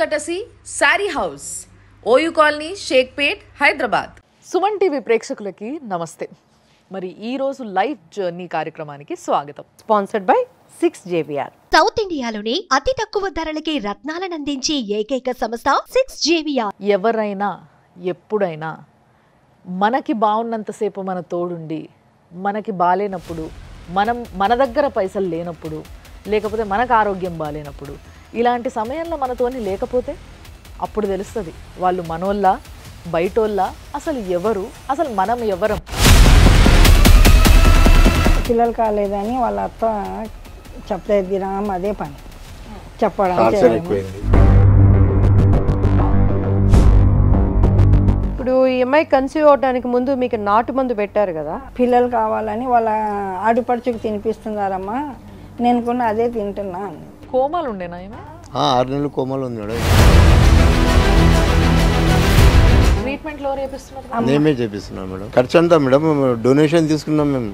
కటసి sari house OU colony Shaikpet Hyderabad Suman TV ప్రేక్షకులకి నమస్తే మరి ఈ రోజు లైవ్ జర్నీ కార్యక్రమానికి స్వాగతం sponsored by six JVR south ఇండియాలోనే అతి తక్కువ ధరలకి రత్నాలనందించే ఏకైక సంస్థ సిక్స్ జేవిఆర్ ఎవరైనా ఎప్పుడైనా మనకి బాగున్నంతసేపు మన తోడుండి మనకి బాలేనప్పుడు మనం మన దగ్గర పైసలు లేనప్పుడు లేకపోతే మనకు ఆరోగ్యం బాలేనప్పుడు ఇలాంటి సమయంలో మనతోని లేకపోతే అప్పుడు తెలుస్తుంది వాళ్ళు మనోళ్ళ బయటోళ్ళ అసలు ఎవరు అసలు మనం ఎవరం పిల్లలు కాలేదని వాళ్ళ అత్త చెప్తే దినం అదే పని చెప్పడం టార్చర్ చేయడం. ఎక్కువైంది ఇప్పుడు ఈ అమ్మాయి కన్సీవ్ అవడానికి ముందు మీకు నాటు మందు పెట్టారు కదా పిల్లలు కావాలని వాళ్ళ ఆడుపడుచుకు తినిపిస్తున్నారమ్మా నేను కూడా అదే తింటున్నా అంది. కోమాలు ఉండేనా ఏమే ఆ, ఆరు నెలలు కోమలు ఉంది మేడం ట్రీట్మెంట్లో ఎవరు చేపిస్తున్నారు మేమే చేపిస్తున్నాం మేడం ఖర్చు అంతా మేడం డొనేషన్ తీసుకున్నాం మేము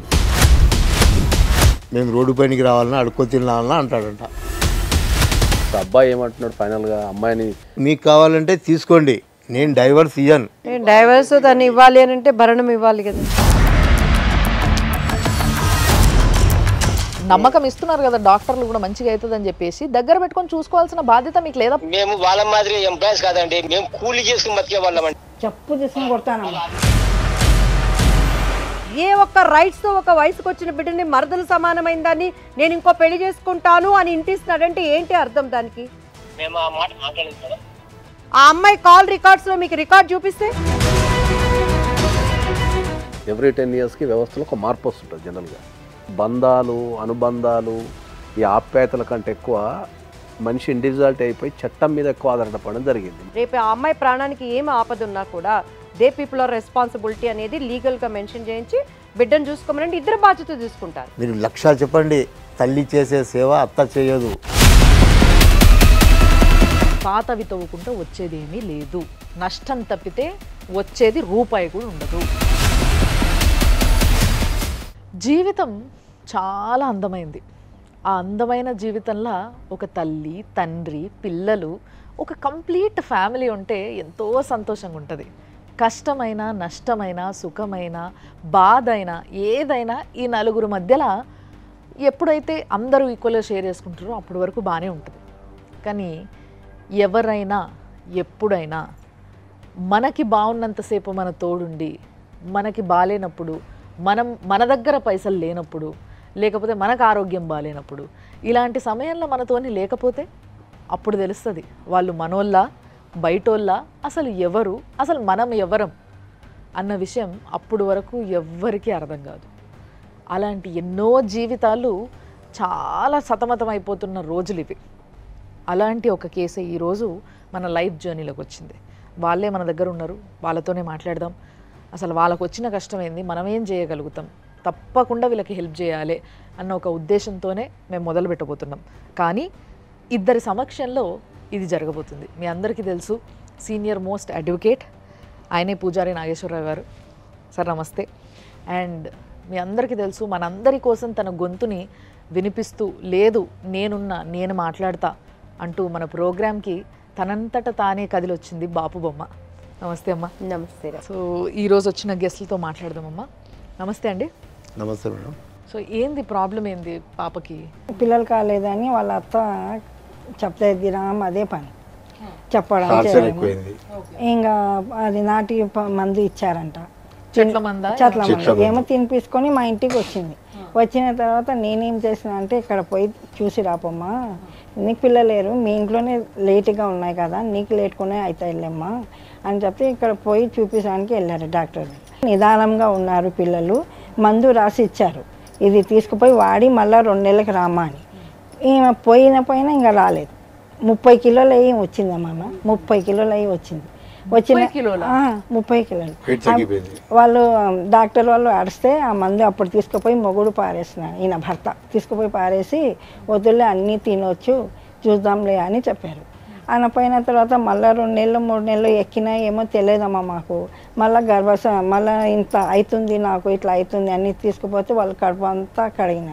మేము రోడ్డు పైనకి రావాలన్నా అడుక్కో తినాలన్నా అంటాడంట అబ్బాయి ఏమంటున్నాడు ఫైనల్గా అమ్మాయిని మీకు కావాలంటే తీసుకోండి నేను డైవర్స్ ఇయ్యను డైవర్స్ దాన్ని ఇవ్వాలి అని అంటే భరణం ఇవ్వాలి కదా నమ్మకం ఇస్తున్నారు కదా డాక్టర్లు కూడా మంచిగా అవుతుందని చెప్పేసి దగ్గర పెట్టుకొని చూసుకోవాల్సిన బాధ్యత మీకు లేదా మేము వాళ్ళ మాదిరి ఎంప్లాయీస్ కాదండి మేము కూలీ చేసుకుని బతికే వాళ్ళం చెప్పు తీసుకుని కొడతానమ్మా ఏ ఒక్క రైట్స్ తో ఒక వయసుకు వచ్చిన బిడ్డని మరదలు సమానమైన దాన్ని నేను ఇంకో పెళ్లి చేసుకుంటాను అని ఇంటిస్తున్నాడంటే ఏంటి అర్థం దానికి మేము ఆ మాట మాట్లాడలేదు మేడం ఆ అమ్మాయి కాల్ రికార్డ్స్ లో మీకు రికార్డ్ చూపిస్తే ఎవ్రీ టెన్ ఇయర్స్కి వ్యవస్థలో ఒక మార్పు వస్తుంటుంది జనరల్గా బంధాలు అనుబంధాలు ఈ ఆప్యాయతల కంటే ఎక్కువ మనిషి ఇండివిజువాలిటీ అయిపోయి చట్టం మీద ఎక్కువ ఆధారపడడం జరిగింది రేపు ఆ అమ్మాయి ప్రాణానికి ఏం ఆపద ఉన్నా కూడా దే పీపుల్ ఆర్ రెస్పాన్సిబిలిటీ అనేది లీగల్ గా మెన్షన్ చేయించి బిడ్డను చూసుకోమని ఇద్దరు బాధ్యత తీసుకుంటారు మీరు లక్ష చెప్పండి తల్లి చేసే సేవ అత్త చేయదు పాతవి తవ్వుకుంటూ వచ్చేది ఏమీ లేదు నష్టం తప్పితే వచ్చేది రూపాయి కూడా ఉండదు జీవితం చాలా అందమైంది ఆ అందమైన జీవితంలో ఒక తల్లి తండ్రి పిల్లలు ఒక కంప్లీట్ ఫ్యామిలీ ఉంటే ఎంతో సంతోషంగా ఉంటుంది కష్టమైన నష్టమైన సుఖమైన బాధ అయినా ఏదైనా ఈ నలుగురు మధ్యలో ఎప్పుడైతే అందరూ ఈక్వల్గా షేర్ చేసుకుంటారో అప్పటి వరకు బాగానే ఉంటుంది కానీ ఎవరైనా ఎప్పుడైనా మనకి బాగున్నంతసేపు మన తోడుండి మనకి బాలేనప్పుడు మనం మన దగ్గర పైసలు లేనప్పుడు లేకపోతే మనకు ఆరోగ్యం బాలేనప్పుడు ఇలాంటి సమయంలో మనతోని లేకపోతే అప్పుడు తెలుస్తుంది వాళ్ళు మనోళ్ళ బయటోళ్ళ అసలు ఎవరు అసలు మనం ఎవరం అన్న విషయం అప్పుడు వరకు ఎవ్వరికీ అర్థం కాదు అలాంటి ఎన్నో జీవితాలు చాలా సతమతం అయిపోతున్న రోజులు ఇవి అలాంటి ఒక కేసు ఈరోజు మన లైఫ్ జర్నీలోకి వచ్చింది వాళ్ళే మన దగ్గర ఉన్నారు వాళ్ళతోనే మాట్లాడదాం అసలు వాళ్ళకు వచ్చిన కష్టం ఏంది మనం ఏం చేయగలుగుతాం తప్పకుండా వీళ్ళకి హెల్ప్ చేయాలి అన్న ఒక ఉద్దేశంతోనే మేము మొదలు పెట్టబోతున్నాం కానీ ఇద్దరి సమక్షంలో ఇది జరగబోతుంది మీ అందరికీ తెలుసు సీనియర్ మోస్ట్ అడ్వకేట్ ఆయనే పూజారి నాగేశ్వరరావు గారు సార్ నమస్తే అండ్ మీ అందరికీ తెలుసు మనందరి కోసం తన గొంతుని వినిపిస్తూ లేదు నేనున్నా నేను మాట్లాడతా అంటూ మన ప్రోగ్రామ్కి తనంతట తానే కదిలొచ్చింది బాపు బొమ్మ నమస్తే అమ్మ నమస్తే రా. సో ఈరోజు వచ్చిన గెస్ట్లతో మాట్లాడదామమ్మా నమస్తే అండి నమస్తే మేడం సో ఏంది ప్రాబ్లం ఏంది పాపకి పిల్లలు కాలేదని వాళ్ళ అత్త చెప్తే దినం అదే పని చెప్పడం టార్చర్ చేయడం. ఎక్కువైంది ఇంకా అది నాటి ప- మందు ఇచ్చారంట చెట్ల మందా చెట్ల చెట్ల మందు ఏమో తినిపించుకొని మా ఇంటికి వచ్చింది వచ్చిన తర్వాత నేనేం చేసిన అంటే ఇక్కడ పోయి చూసి రాపమ్మా నీకు పిల్లలు లేరు మీ ఇంట్లోనే లేట్గా ఉన్నాయి కదా నీకు లేట్కునే అవుతాయిలేమ్మా అని చెప్పి ఇక్కడ పోయి చూపించడానికి వెళ్ళారు డాక్టర్ నిదానంగా ఉన్నారు పిల్లలు మందు రాసి ఇచ్చారు ఇది తీసుకుపోయి వాడి మళ్ళీ రెండు నెలలకు రామ్మా అని ఈమె పోయిన పోయినా ఇంకా రాలేదు ముప్పై కిలోలు అయ్యి వచ్చిందమ్మా ముప్పై కిలోలు అయ్యి వచ్చింది వచ్చిన కిలోలా? ఆ, ముప్పై కిలోలు వెయిట్ తగ్గిపోయింది వాళ్ళు డాక్టర్ వాళ్ళు అడిస్తే ఆ మందు అప్పుడు తీసుకుపోయి మొగుడు పారేస్తున్నాడు ఈయన భర్త తీసుకుపోయి పారేసి వద్దులే అన్నీ తినొచ్చు చూద్దాంలే అని చెప్పారు ఆయన పోయిన తర్వాత మళ్ళీ రెండు నెలలు మూడు నెలలు ఎక్కినా ఏమో తెలియదమ్మా మాకు మళ్ళీ గర్భస మళ్ళీ ఇంత అవుతుంది నాకు ఇట్లా అవుతుంది అని తీసుకుపోతే వాళ్ళు కడుపు అంతా కడిగినారు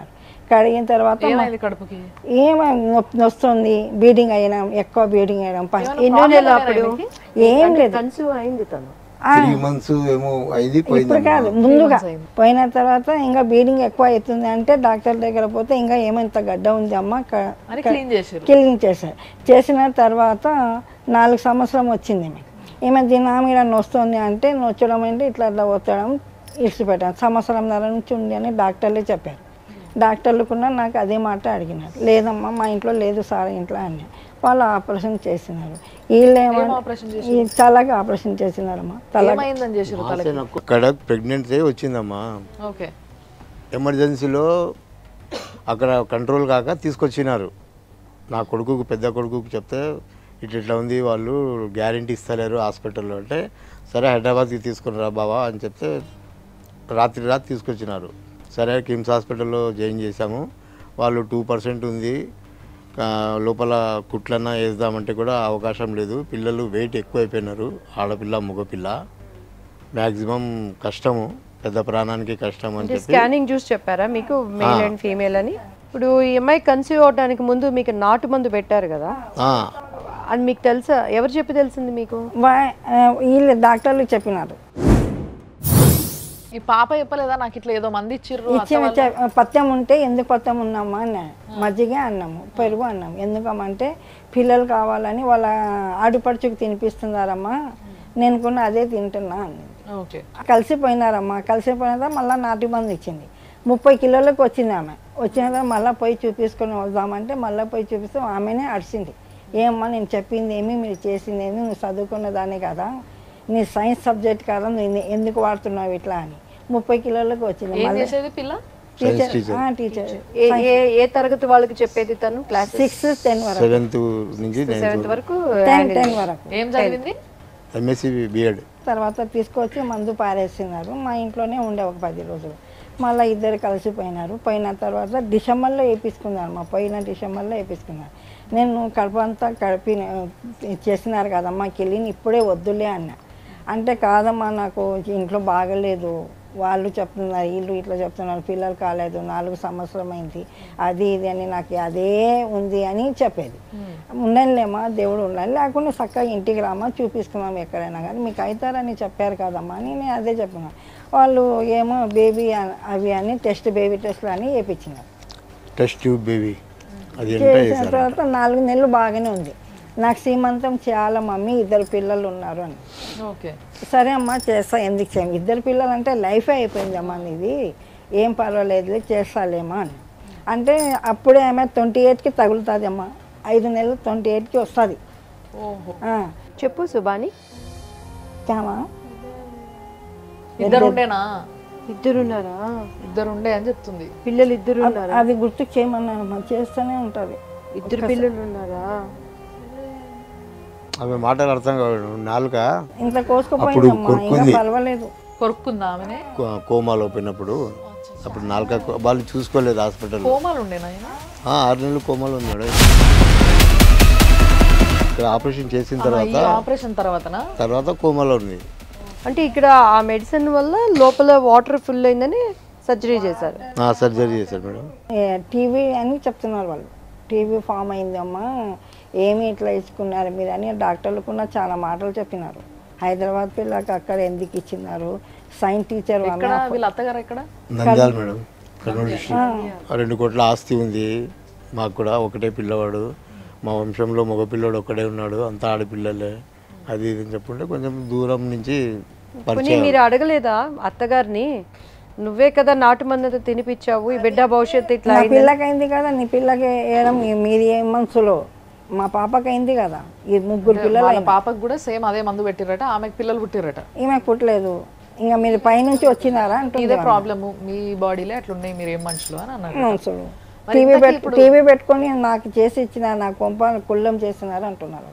కడిగిన తర్వాత మ- ఏమైంది కడుపుకి ఏమైంది నొప్పి నొస్తుంది బీడింగ్ అయినాం ఎక్కువ బీడింగ్ అయినాం ఫస్ట్ ఎన్నో నెలలు అప్పుడు ఏం లేదు కన్సీవ్ అయింది తను ఆ, త్రీ మంత్స్ ఏమో అయింది ఇప్పుడు పోయింది కాదు ముందుగా అయింది. పోయిన తర్వాత ఇంకా బీడింగ్ ఎక్కువ అవుతుంది అంటే డాక్టర్ దగ్గర పోతే ఇంకా ఏమంత గడ్డ ఉంది అమ్మ క- అని క్లీన్ చేసారు క్లీన్ చేశారు చేసిన తర్వాత నాలుగు సంవత్సరం వచ్చింది మీకు ఈమె దినా మీద నొస్తుంది అంటే నొచ్చడం అంటే ఇట్లా ఇట్లా ఒత్తడం ఇడిచిపెట్టాను సంవత్సరంన్నర నుంచి ఉంది అని డాక్టర్లే చెప్పారు డాక్టర్లు కూడా నాకు అదే మాట అడిగినారు లేదమ్మా మా ఇంట్లో లేదు సార్ ఇంట్లో అని వాళ్ళు ఆపరేషన్ చేసినారు వీళ్ళేమో ఆపరేషన్ ఈ తలకి ఆపరేషన్ చేసినారమ్మా తల ఏమైందని చేసారు తలకి అక్కడ ప్రెగ్నెన్సీ వచ్చిందమ్మా ఓకే ఎమర్జెన్సీలో అక్కడ కంట్రోల్ కాక తీసుకొచ్చినారు నా కొడుకుకు పెద్ద కొడుకుకు చెప్తే ఇట్లా ఇట్లా ఉంది వాళ్ళు గ్యారంటీ ఇస్తలేరు హాస్పిటల్లో అంటే సరే హైదరాబాద్కి తీసుకుని రా బావా అని చెప్తే రాత్రి రాత్రి తీసుకొచ్చినారు సరే కిమ్స్ హాస్పిటల్లో జాయిన్ చేశాము వాళ్ళు టూ పర్సెంట్ ఉంది ఆ, లోపల కుట్లన్నా వేద్దామంటే కూడా అవకాశం లేదు పిల్లలు వెయిట్ ఎక్కువైపోయినారు ఆడపిల్ల మగపిల్ల మ్యాక్సిమం కష్టము పెద్ద ప్రాణానికి కష్టం అని అంటే చెప్పి స్కానింగ్ చూసి చెప్పారా మీకు మేల్ అండ్ ఫీమేల్ అని ఇప్పుడు ఈ అమ్మాయి కన్సీవ్ అవడానికి ముందు మీకు నాటు మందు పెట్టారు కదా ఆ, అది మీకు తెలుసా ఎవరు చెప్పి తెలిసింది మీకు వా- ఆ, వీళ్ళు డాక్టర్లు చెప్పినారు ఈ పాప చెప్పలేదా నాకు ఇట్లా ఏదో మంది ఇచ్చిర్రు అత్త ఇచ్చిన వాళ్ళు- చె- పత్యం ఉంటే ఎందుకు పత్యం ఉన్నామా అన్న మజ్జిగ అన్నాము పెరుగు అన్నాము ఎందుకమంటే పిల్లలు కావాలని వాళ్ళ ఆడుపడుచుకు తినిపిస్తున్నారమ్మా నేను కూడా అదే తింటున్నా అని ఓకే కలిసిపోయినారమ్మా కలిసిపోయిన తర్వాత మళ్ళీ నాటి మంది ఇచ్చింది ముప్పై కిలోలకు వచ్చింది ఆమె వచ్చిన తర్వాత మళ్ళీ పోయి చూపించుకొని వద్దామంటే మళ్ళీ పోయి చూపిస్తే ఆమెనే అడిచింది ఏమ్మా నేను చెప్పింది ఏమి మీరు చేసింది ఏమి నువ్వు చదువుకున్న దాన్ని కదా నీ సైన్స్ సబ్జెక్ట్ కదా నువ్వు ఎందుకు వాడుతున్నావు ఇట్లా అని ముప్పై కిలోలకు వచ్చింది ఏం మళ్ళీ చేసేది పిల్ల సైన్స్ టీచర్ టీచర్ ఏ ఏ ఏ తరగతి వాళ్ళకి చెప్పేది తను క్లాస్ సిక్స్ టెన్ వరకు సెవెంత్ నుంచి సెవెంత్ వరకు టెన్ టెన్ వరకు ఏం చదివింది ఎంఎస్సి బిఎడ్ తర్వాత తీసుకొచ్చి మందు పారేసినారు మా ఇంట్లోనే ఉండే ఒక పది రోజులు మళ్ళీ ఇద్దరు కలిసిపోయినారు పోయిన తర్వాత డిసెంబర్లో వేపించుకున్నారు మా పోయిన డిసెంబర్లో వేపించుకున్నారు నేను కడుపు అంతా కడిపి చేసినారు కదమ్మా కెళ్ళి ఇప్పుడే వద్దులే అన్న అంటే కాదమ్మా నాకు ఇంట్లో బాగలేదు వాళ్ళు చెప్తున్నారు వీళ్ళు ఇట్లా చెప్తున్నారు పిల్లలు కాలేదు నాలుగు సంవత్సరం అయింది అది ఇది అని నాకు అదే ఉంది అని చెప్పేది ఉండలేమా దేవుడు ఉండాలి లేకుండా చక్కగా ఇంటికి రామా చూపిస్తున్నాం ఎక్కడైనా కానీ మీకు అవుతారని చెప్పారు కదమ్మా అని నేను అదే చెప్పిన వాళ్ళు ఏమో బేబీ అవి అని టెస్ట్ బేబీ టెస్ట్లు అని వేయించినారు టెస్ట్ ట్యూబ్ బేబీ అది ఎంత చేసిన చేశారు తర్వాత నాలుగు నెలలు బాగానే ఉంది నాకు సీమంతం చాలా మమ్మీ ఇద్దరు పిల్లలు ఉన్నారు అని ఓకే సరే అమ్మా చేస్తా ఎందుకు చేయం ఇద్దరు పిల్లలు అంటే లైఫే అయిపోయింది అమ్మా నీది ఏం పర్వాలేదు చేస్తాలేమా అని అంటే అప్పుడే ఆమె ట్వంటీ ఎయిట్కి తగులుతుంది అమ్మా ఐదు నెలలు ట్వంటీ ఎయిట్కి వస్తుంది ఓహో చెప్పు సుబాని కామా ఇద్దరు ఉండేనా ఇద్దరున్నారా ఇద్దరు ఉండే అని చెప్తుంది పిల్లలు ఇద్దరు ఉన్నారా అది గుర్తు చేయమన్నానమ్మా చేస్తూనే ఉంటుంది ఇద్దరు పిల్లలు ఉన్నారా ఆమె మాటలు అర్థం కాదు నాలుక ఇంత కోసుకుపోయిందమ్మా ఇంకా కొరుక్కుంది. పర్వాలేదు కొరుక్కుందా ఆమెనే కో- కోమాలో పోయినప్పుడు అప్పుడు నాలుక కో- వాళ్ళు చూసుకోలేదు హాస్పిటల్ కోమాలు ఉండేనా ఆయన ఆరు నెలలు కోమాలో ఉన్నాడు ఇక్కడ ఆపరేషన్ చేసిన ఈ తర్వాత ఆపరేషన్ తర్వాతనా తర్వాత కోమాలో ఉంది అంటే ఇక్కడ ఆ మెడిసిన్ వల్ల లోపల వాటర్ ఫుల్ అయిందని సర్జరీ చేశారు సర్జరీ చేశారు మేడం టీవీ అని చెప్తున్నారు వాళ్ళు టీవీ ఫామ్ అయిందమ్మా ఏమి ఇట్లా ఇచ్చుకున్నారు మీరు అని డాక్టర్లు కూడా చాలా మాటలు చెప్పినారు హైదరాబాద్ పిల్లకి అక్కడ ఎందుకు ఇచ్చినారు సైన్స్ టీచర్ ఎక్కడ వీళ్ళ అత్తగారు ఎక్కడ నంద్యాల మేడం కర్నూలు డిస్ట్రిక్ట్ రెండు కోట్ల ఆస్తి ఉంది మాకు కూడా ఒకటే పిల్లవాడు మా వంశంలో మగ పిల్లోడు ఒక్కడే ఉన్నాడు అంతా ఆడపిల్లలే అది ఇది అని చెప్పుంటే కొంచెం దూరం నుంచి పోనీ పరిచయం మీరు అడగలేదా అత్తగారిని నువ్వే కదా నాటు మందంతా తినిపించావు ఈ బిడ్డ భవిష్యత్తు ఇట్లా నా అయిందని. పిల్లకి అయింది కదా నీ పిల్లకి వేయడం మీది ఏ మనసులో మా పాపకి అయింది కదా ఈ ముగ్గురు పిల్లలు వాళ్ళ అయినా. పాపకు కూడా సేమ్ అదే మందు పెట్టిరట ఆమెకు పిల్లలు పుట్టిరట ఈమె పుట్టలేదు ఇంకా మీరు పైనుంచి వచ్చినారా ఇదే అంటుంది ప్రాబ్లము మీ బాడీలో అట్లున్నాయి మీరు ఏం మనుషులు అని అన్నారు మనసులో మరి టీవీ ఇంతకీ పెట్టు ఇప్పుడు- టీవీ పెట్టుకొని నాకు చేసి ఇచ్చిన నా కొంప కుళ్ళం చేస్తున్నారు అంటున్నారు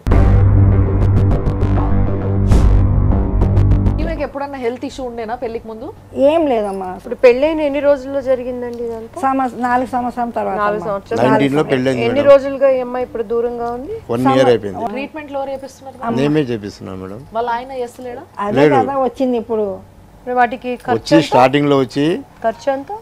ఈమెకి ఎప్పుడన్నా హెల్త్ ఇష్యూ ఉండేనా పెళ్లికి ముందు ఏం లేదమ్మా ఇప్పుడు పెళ్ళైన ఎన్ని రోజుల్లో జరిగిందండి ఇదంతా సంవత్సరం నాలుగు సంవత్సరం తర్వాత నాలుగు అమ్మా. సంవత్సరాలు నైన్టీన్లో పెళ్ళైంది ఎన్ని మేడం రోజులుగా ఈ అమ్మాయి ఇప్పుడు దూరంగా ఉంది వన్ ఇయర్ అయిపోయింది ట్రీట్మెంట్ లో చేపిస్తున్నారు నేమే చేపిస్తున్నాను మేడం వాళ్ళ ఆయన చేస్తలేడా అదే కదా వచ్చింది ఇప్పుడు మరి వాటికి ఖర్చు వచ్చి స్టార్టింగ్ లో వచ్చి ఖర్చు అంతా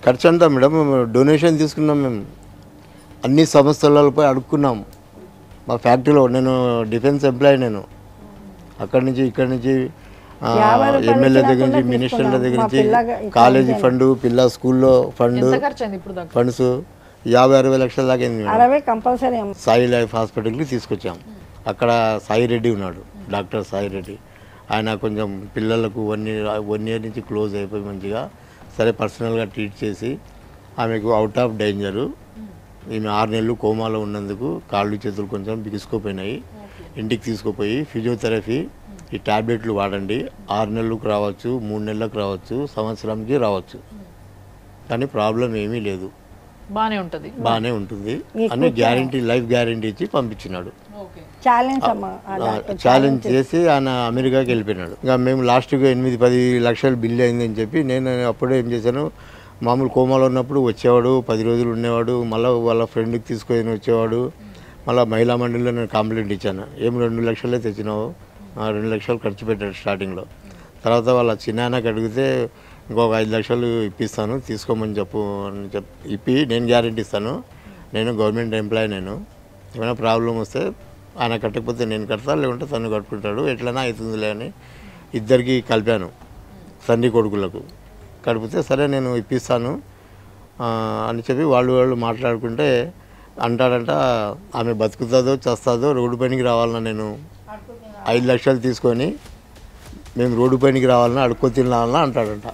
ఖర్చు అంతా మేడం డొనేషన్ తీసుకున్నాం మేము అన్ని సంస్థలపై అడుక్కున్నాం మా ఫ్యాక్టరీలో నేను డిఫెన్స్ ఎంప్లాయీ నేను అక్కడి నుంచి ఇక్కడి నుంచి ఆ, యాభై రూపాయలు ఎమ్మెల్యే దగ్గర ఇచ్చినా నుంచి కూడా మినిస్టర్ల దగ్గర తీసుకున్నాం. నుంచి మా పిల్లగా ఇట్లా కాలేజీ అయింది. ఫండ్ పిల్ల స్కూల్లో ఫండ్ ఎంత ఖర్చు అయింది ఇప్పుడు దాకా ఫండ్స్ యాభై అరవై లక్షల దాకా అయింది మేడం అరవై కంపల్సరీ అమ్మ సాయి లైఫ్ హాస్పిటల్కి తీసుకొచ్చాం అక్కడ సాయి రెడ్డి ఉన్నాడు డాక్టర్ సాయి రెడ్డి ఆయన కొంచెం పిల్లలకు వన్ ఇయర్ వన్ ఇయర్ నుంచి క్లోజ్ అయిపోయి మంచిగా సరే పర్సనల్గా ట్రీట్ చేసి ఆమెకు అవుట్ ఆఫ్ డేంజరు ఈమె ఆరు నెలలు కోమాలో ఉన్నందుకు కాళ్ళు చేతులు కొంచెం బిగుసుకుపోయినాయి ఇంటికి తీసుకుపోయి ఫిజియోథెరపీ ఈ టాబ్లెట్లు వాడండి ఆరు నెలలకు రావచ్చు మూడు నెలలకు రావచ్చు సంవత్సరంకి రావచ్చు కానీ ప్రాబ్లం ఏమీ లేదు బానే ఉంటది బాగానే ఉంటుంది అని గ్యారంటీ లైఫ్ గ్యారంటీ ఇచ్చి పంపించినాడు ఓకే ఛాలెంజ్ అమ్మ ఆ డాక్టర్ ఛాలెంజ్ చేసి ఆయన అమెరికాకి వెళ్ళిపోయినాడు ఇంకా మేము లాస్ట్గా ఎనిమిది పది లక్షలు బిల్ అయిందని చెప్పి నేను అప్పుడే ఏం చేశాను మామూలు కోమాలో ఉన్నప్పుడు వచ్చేవాడు పది రోజులు ఉండేవాడు మళ్ళీ వాళ్ళ ఫ్రెండ్కి తీసుకొని వచ్చేవాడు మళ్ళీ మహిళా మండలిలో నేను కంప్లైంట్ ఇచ్చాను ఏం రెండు లక్షలే తెచ్చినావు ఆ, రెండు లక్షలు ఖర్చు పెట్టాడు స్టార్టింగ్లో తర్వాత వాళ్ళ చిన్నాన్నకి అడిగితే ఇంకొక ఐదు లక్షలు ఇప్పిస్తాను తీసుకోమని చెప్పు అని చెప్ ఇప్పి నేను గ్యారెంటీ ఇస్తాను నేను గవర్నమెంట్ ఎంప్లాయీ నేను ఏమైనా ప్రాబ్లం వస్తే ఆయన కట్టకపోతే నేను కడతా లేకుంటే తను కట్టుకుంటాడు ఎట్లైనా అవుతుందిలే అని ఇద్దరికి కలిపాను తండ్రి కొడుకులకు కడిపితే సరే నేను ఇప్పిస్తాను ఆ, అని చెప్పి వాళ్ళు వాళ్ళు మాట్లాడుకుంటే అంటాడంట ఆమె బతుకుతుందో చస్తుందో రోడ్డు పైనకి రావాలన్నా నేను ఐదు లక్షలు తీసుకొని మేము రోడ్డు పైనకి రావాలన్నా అడుక్కో తినాలన్నా అంటాడంట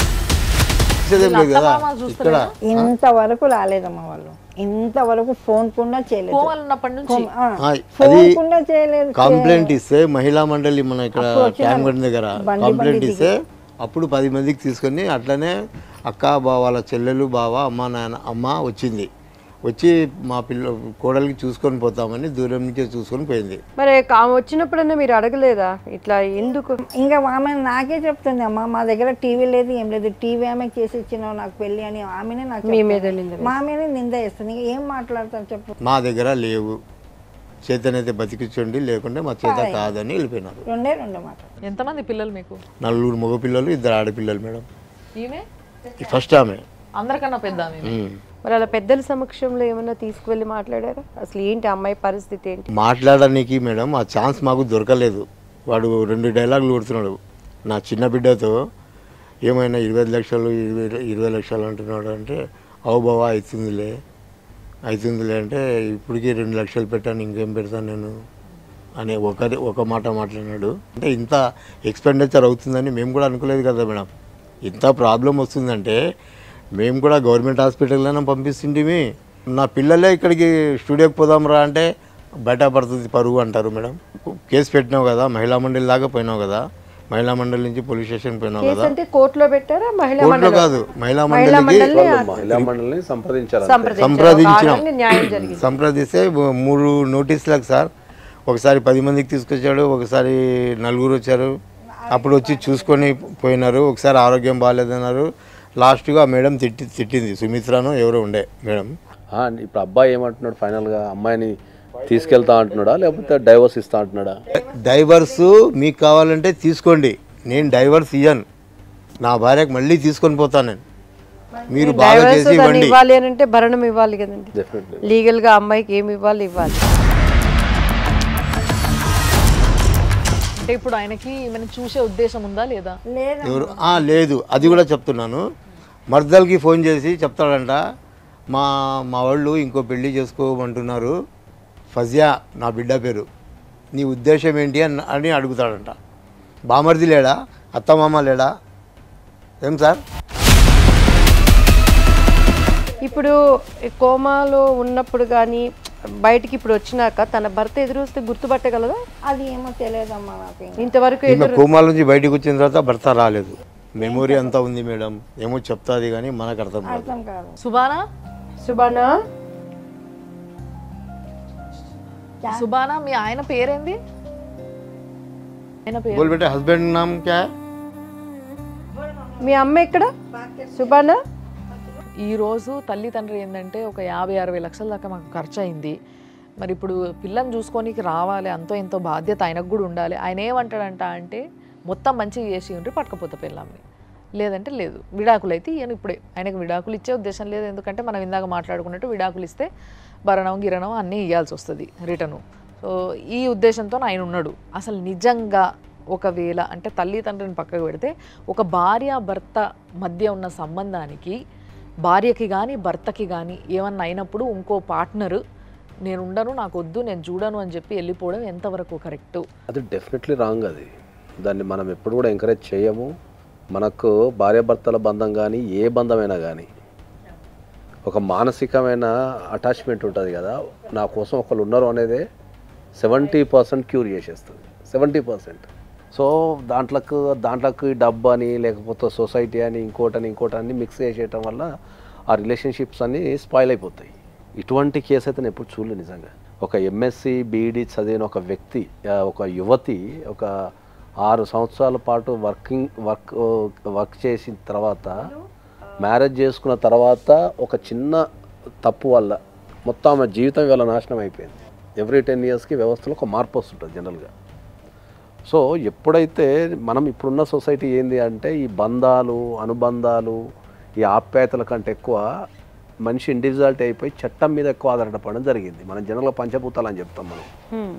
చేసేదేం లేదు కదా ఇక్కడ ఇంతవరకు రాలేదమ్మా వాళ్ళు ఇంతవరకు ఫోన్ కూడా చేయలేదు కోమలు ఉన్నప్పటి నుంచి ఆ, ఆ, ఫోన్ అది కూడా చేయలేదు కంప్లైంట్ ఇస్తే మహిళా మండలి మన ఇక్కడ ట్యాంక్ బండి దగ్గర కంప్లైంట్ ఇస్తే అప్పుడు పది మందికి తీసుకొని అట్లనే అక్క బావ వాళ్ళ చెల్లెలు బావ అమ్మ నాన్న అమ్మ వచ్చింది వచ్చి మా పిల్ల కోడలికి చూసుకొని పోతామని దూరం నుంచే చూసుకొని పోయింది మరి ఆమె వచ్చినప్పుడన్నా మీరు అడగలేదా ఇట్లా ఎందుకు ఇంకా ఆమె నాకే చెప్తుంది అమ్మా మా దగ్గర టీవీ లేదు ఏం లేదు టీవీ ఆమె చేసి ఇచ్చినావు నాకు పెళ్ళి అని ఆమెనే నాకు మీ చెప్తుంది. మీద నింద మా మీద నింద వేస్తుంది ఇంకా ఏం మాట్లాడతారు చెప్పు మా దగ్గర లేవు చేతనైతే బతికించండి లేకుంటే మా చేత కాదని వెళ్ళిపోయినారు రెండే రెండు మాటలు ఎంతమంది పిల్లలు మీకు నలుగురు మగపిల్లలు ఇద్దరు ఆడపిల్లలు మేడం ఈమె ఫస్ట్ ఆమె అందరికన్నా పెద్ద ఆమె ఉమ్. మరి అలా పెద్దల సమక్షంలో ఏమన్నా తీసుకువెళ్ళి మాట్లాడారా అసలు ఏంటి అమ్మాయి పరిస్థితి ఏంటి మాట్లాడడానికి మేడం ఆ ఛాన్స్ మాకు దొరకలేదు వాడు రెండు డైలాగులు కొడుతున్నాడు నా చిన్న బిడ్డతో ఏమైనా ఇరవై ఐదు లక్షలు ఇరవై ఇరవై లక్షలు అంటున్నాడు అంటే అవు బావా అవుతుందిలే అవుతుందిలే అంటే ఇప్పటికీ రెండు లక్షలు పెట్టాను ఇంకేం పెడతాను నేను అనే ఒకరి ఒక మాట మాట్లాడినాడు అంటే ఇంత ఎక్స్పెండిచర్ అవుతుందని మేము కూడా అనుకోలేదు కదా మేడం ఇంత ప్రాబ్లం వస్తుందంటే మేము కూడా గవర్నమెంట్ హాస్పిటల్లోనే పంపిస్తుంటిమి నా పిల్లలే ఇక్కడికి స్టూడియోకి పోదాం రా అంటే బయట పడుతుంది పరుగు అంటారు మేడం కేసు పెట్టినావు కదా మహిళా మండలి దాకా పోయినావు కదా మహిళా మండలి నుంచి పోలీస్ స్టేషన్ పోయినావు కేసు కదా అంటే కోర్టులో పెట్టారా మహిళా కోర్టులో మండలి కాదు మహిళా మహిళా మండలికి మండలిని వాళ్ళు మహిళా మండలిని సంప్రదించారు సంప్రదించారు. సంప్రదించినాం. ఒక ఆడవాళ్ళని న్యాయం జరిగింది సంప్రదిస్తే ము- మూడు నోటీసులకు సార్ ఒకసారి పది మందికి తీసుకొచ్చాడు ఒకసారి నలుగురు వచ్చారు అప్పుడు వచ్చి చూసుకొని పోయినారు ఒకసారి ఆరోగ్యం బాగాలేదన్నారు లాస్ట్గా మేడం తిట్టి తిట్టింది సుమిత్రను ఎవరో ఉండే మేడం ఆ, ఇప్పుడు అబ్బాయి ఏమంటున్నాడు ఫైనల్గా అమ్మాయిని తీసుకెళ్తా అంటున్నాడా లేకపోతే డైవర్స్ ఇస్తా అంటున్నాడా డైవర్స్ మీకు కావాలంటే తీసుకోండి నేను డైవర్స్ ఇయ్యను నా భార్యకు మళ్ళీ తీసుకొని పోతాను నేను మీరు బాగా డైవర్స్ చేసి దాన్ని ఇవ్వండి ఇవ్వాలి అని అంటే భరణం ఇవ్వాలి కదండి డెఫినెట్లీ లీగల్ గా అమ్మాయికి ఏమి ఇవ్వాలి ఇవ్వాలి అంటే ఇప్పుడు ఆయనకి ఈమెను చూసే ఉద్దేశం ఉందా లేదా లేదా ఎవరు ఆ, లేదు అది కూడా చెప్తున్నాను మర్దల్కి ఫోన్ చేసి చెప్తాడంట మా మా వాళ్ళు ఇంకో పెళ్లి చేసుకోమంటున్నారు ఫజియా నా బిడ్డ పేరు నీ ఉద్దేశం ఏంటి అని అని అడుగుతాడంట బామర్ది లేడా అత్తమామ లేడా ఏం సార్ ఇప్పుడు ఈ కోమాలో ఉన్నప్పుడు కానీ బయటికి ఇప్పుడు వచ్చినాక తన భర్త ఎదురు వస్తే గుర్తుపట్టగలదా అది ఏమో తెలియదమ్మా నాకు ఇంకా. ఇంతవరకు ఈమె ఎదురు కోమాల నుంచి బయటకు వచ్చిన తర్వాత భర్త రాలేదు మెమొరీ అంతా ఉంది మేడం ఏమో చెప్తాది కానీ మనకు అర్థం కాదు అర్థం కాదు సుబానా సుబానా సుబానా మీ ఆయన పేరేంది ఆయన పేరు बोल बेटे हस्बैंड नाम क्या है మీ అమ్మ ఎక్కడ సుబానా ఈ రోజు తల్లి తండ్రి ఏంటంటే ఒక యాభై అరవై లక్షల దాకా మాకు ఖర్చు అయింది మరి ఇప్పుడు పిల్లని చూసుకోనికి రావాలి అంతో ఎంతో బాధ్యత ఆయనకు కూడా ఉండాలి ఆయన ఏమంటాడంట అంటే మొత్తం మంచిగా చేసి ఉంటే పట్టుకపోతే పిల్లల్ని లేదంటే లేదు విడాకులు అయితే ఈయన ఇప్పుడే ఆయనకు విడాకులు ఇచ్చే ఉద్దేశం లేదు ఎందుకంటే మనం ఇందాక మాట్లాడుకున్నట్టు విడాకులు ఇస్తే భరణం గిరణం అన్నీ ఇవ్వాల్సి వస్తుంది రిటర్ను సో ఈ ఉద్దేశంతో ఆయన ఉన్నాడు అసలు నిజంగా ఒకవేళ అంటే తల్లి తండ్రిని పక్కకు పెడితే ఒక భార్య భర్త మధ్య ఉన్న సంబంధానికి భార్యకి కానీ భర్తకి కానీ ఏమన్నా అయినప్పుడు ఇంకో పార్ట్నర్ నేను ఉండను నాకు వద్దు నేను చూడను అని చెప్పి వెళ్ళిపోవడం ఎంతవరకు కరెక్టు అది డెఫినెట్లీ రాంగ్ అది దాన్ని మనం ఎప్పుడు కూడా ఎంకరేజ్ చేయము మనకు భార్యాభర్తల బంధం కానీ ఏ బంధమైనా కానీ ఒక మానసికమైన అటాచ్మెంట్ ఉంటుంది కదా నా కోసం ఒకళ్ళు ఉన్నారు అనేదే సెవెంటీ పర్సెంట్ క్యూర్ చేసేస్తుంది సెవెంటీ పర్సెంట్ సో దాంట్లకు దాంట్లోకి డబ్బు అని లేకపోతే సొసైటీ అని ఇంకోటని ఇంకోటని మిక్స్ చేసేయటం వల్ల ఆ రిలేషన్షిప్స్ అన్నీ స్పాయిల్ అయిపోతాయి ఇటువంటి కేసు అయితే నేను ఎప్పుడు చూడలేదు నిజంగా ఒక ఎంఎస్సి బీఈడి చదివిన ఒక వ్యక్తి ఆ, ఒక యువతి ఒక ఆరు సంవత్సరాల పాటు వర్కింగ్ వర్క్ వర్క్ చేసిన తర్వాత మ్యారేజ్ చేసుకున్న తర్వాత ఒక చిన్న తప్పు వల్ల మొత్తం ఆమె జీవితం ఇవాళ నాశనం అయిపోయింది ఎవ్రీ టెన్ ఇయర్స్కి వ్యవస్థలో ఒక మార్పు వస్తుంటుంది జనరల్గా సో ఎప్పుడైతే మనం ఇప్పుడున్న సొసైటీ ఏంది అంటే ఈ బంధాలు అనుబంధాలు ఈ ఆప్యాయతల కంటే ఎక్కువ మనిషి ఇండివిజువాలిటీ అయిపోయి చట్టం మీద ఎక్కువ ఆధారపడడం జరిగింది మనం జనరల్గా పంచభూతాలు అని చెప్తాం మనం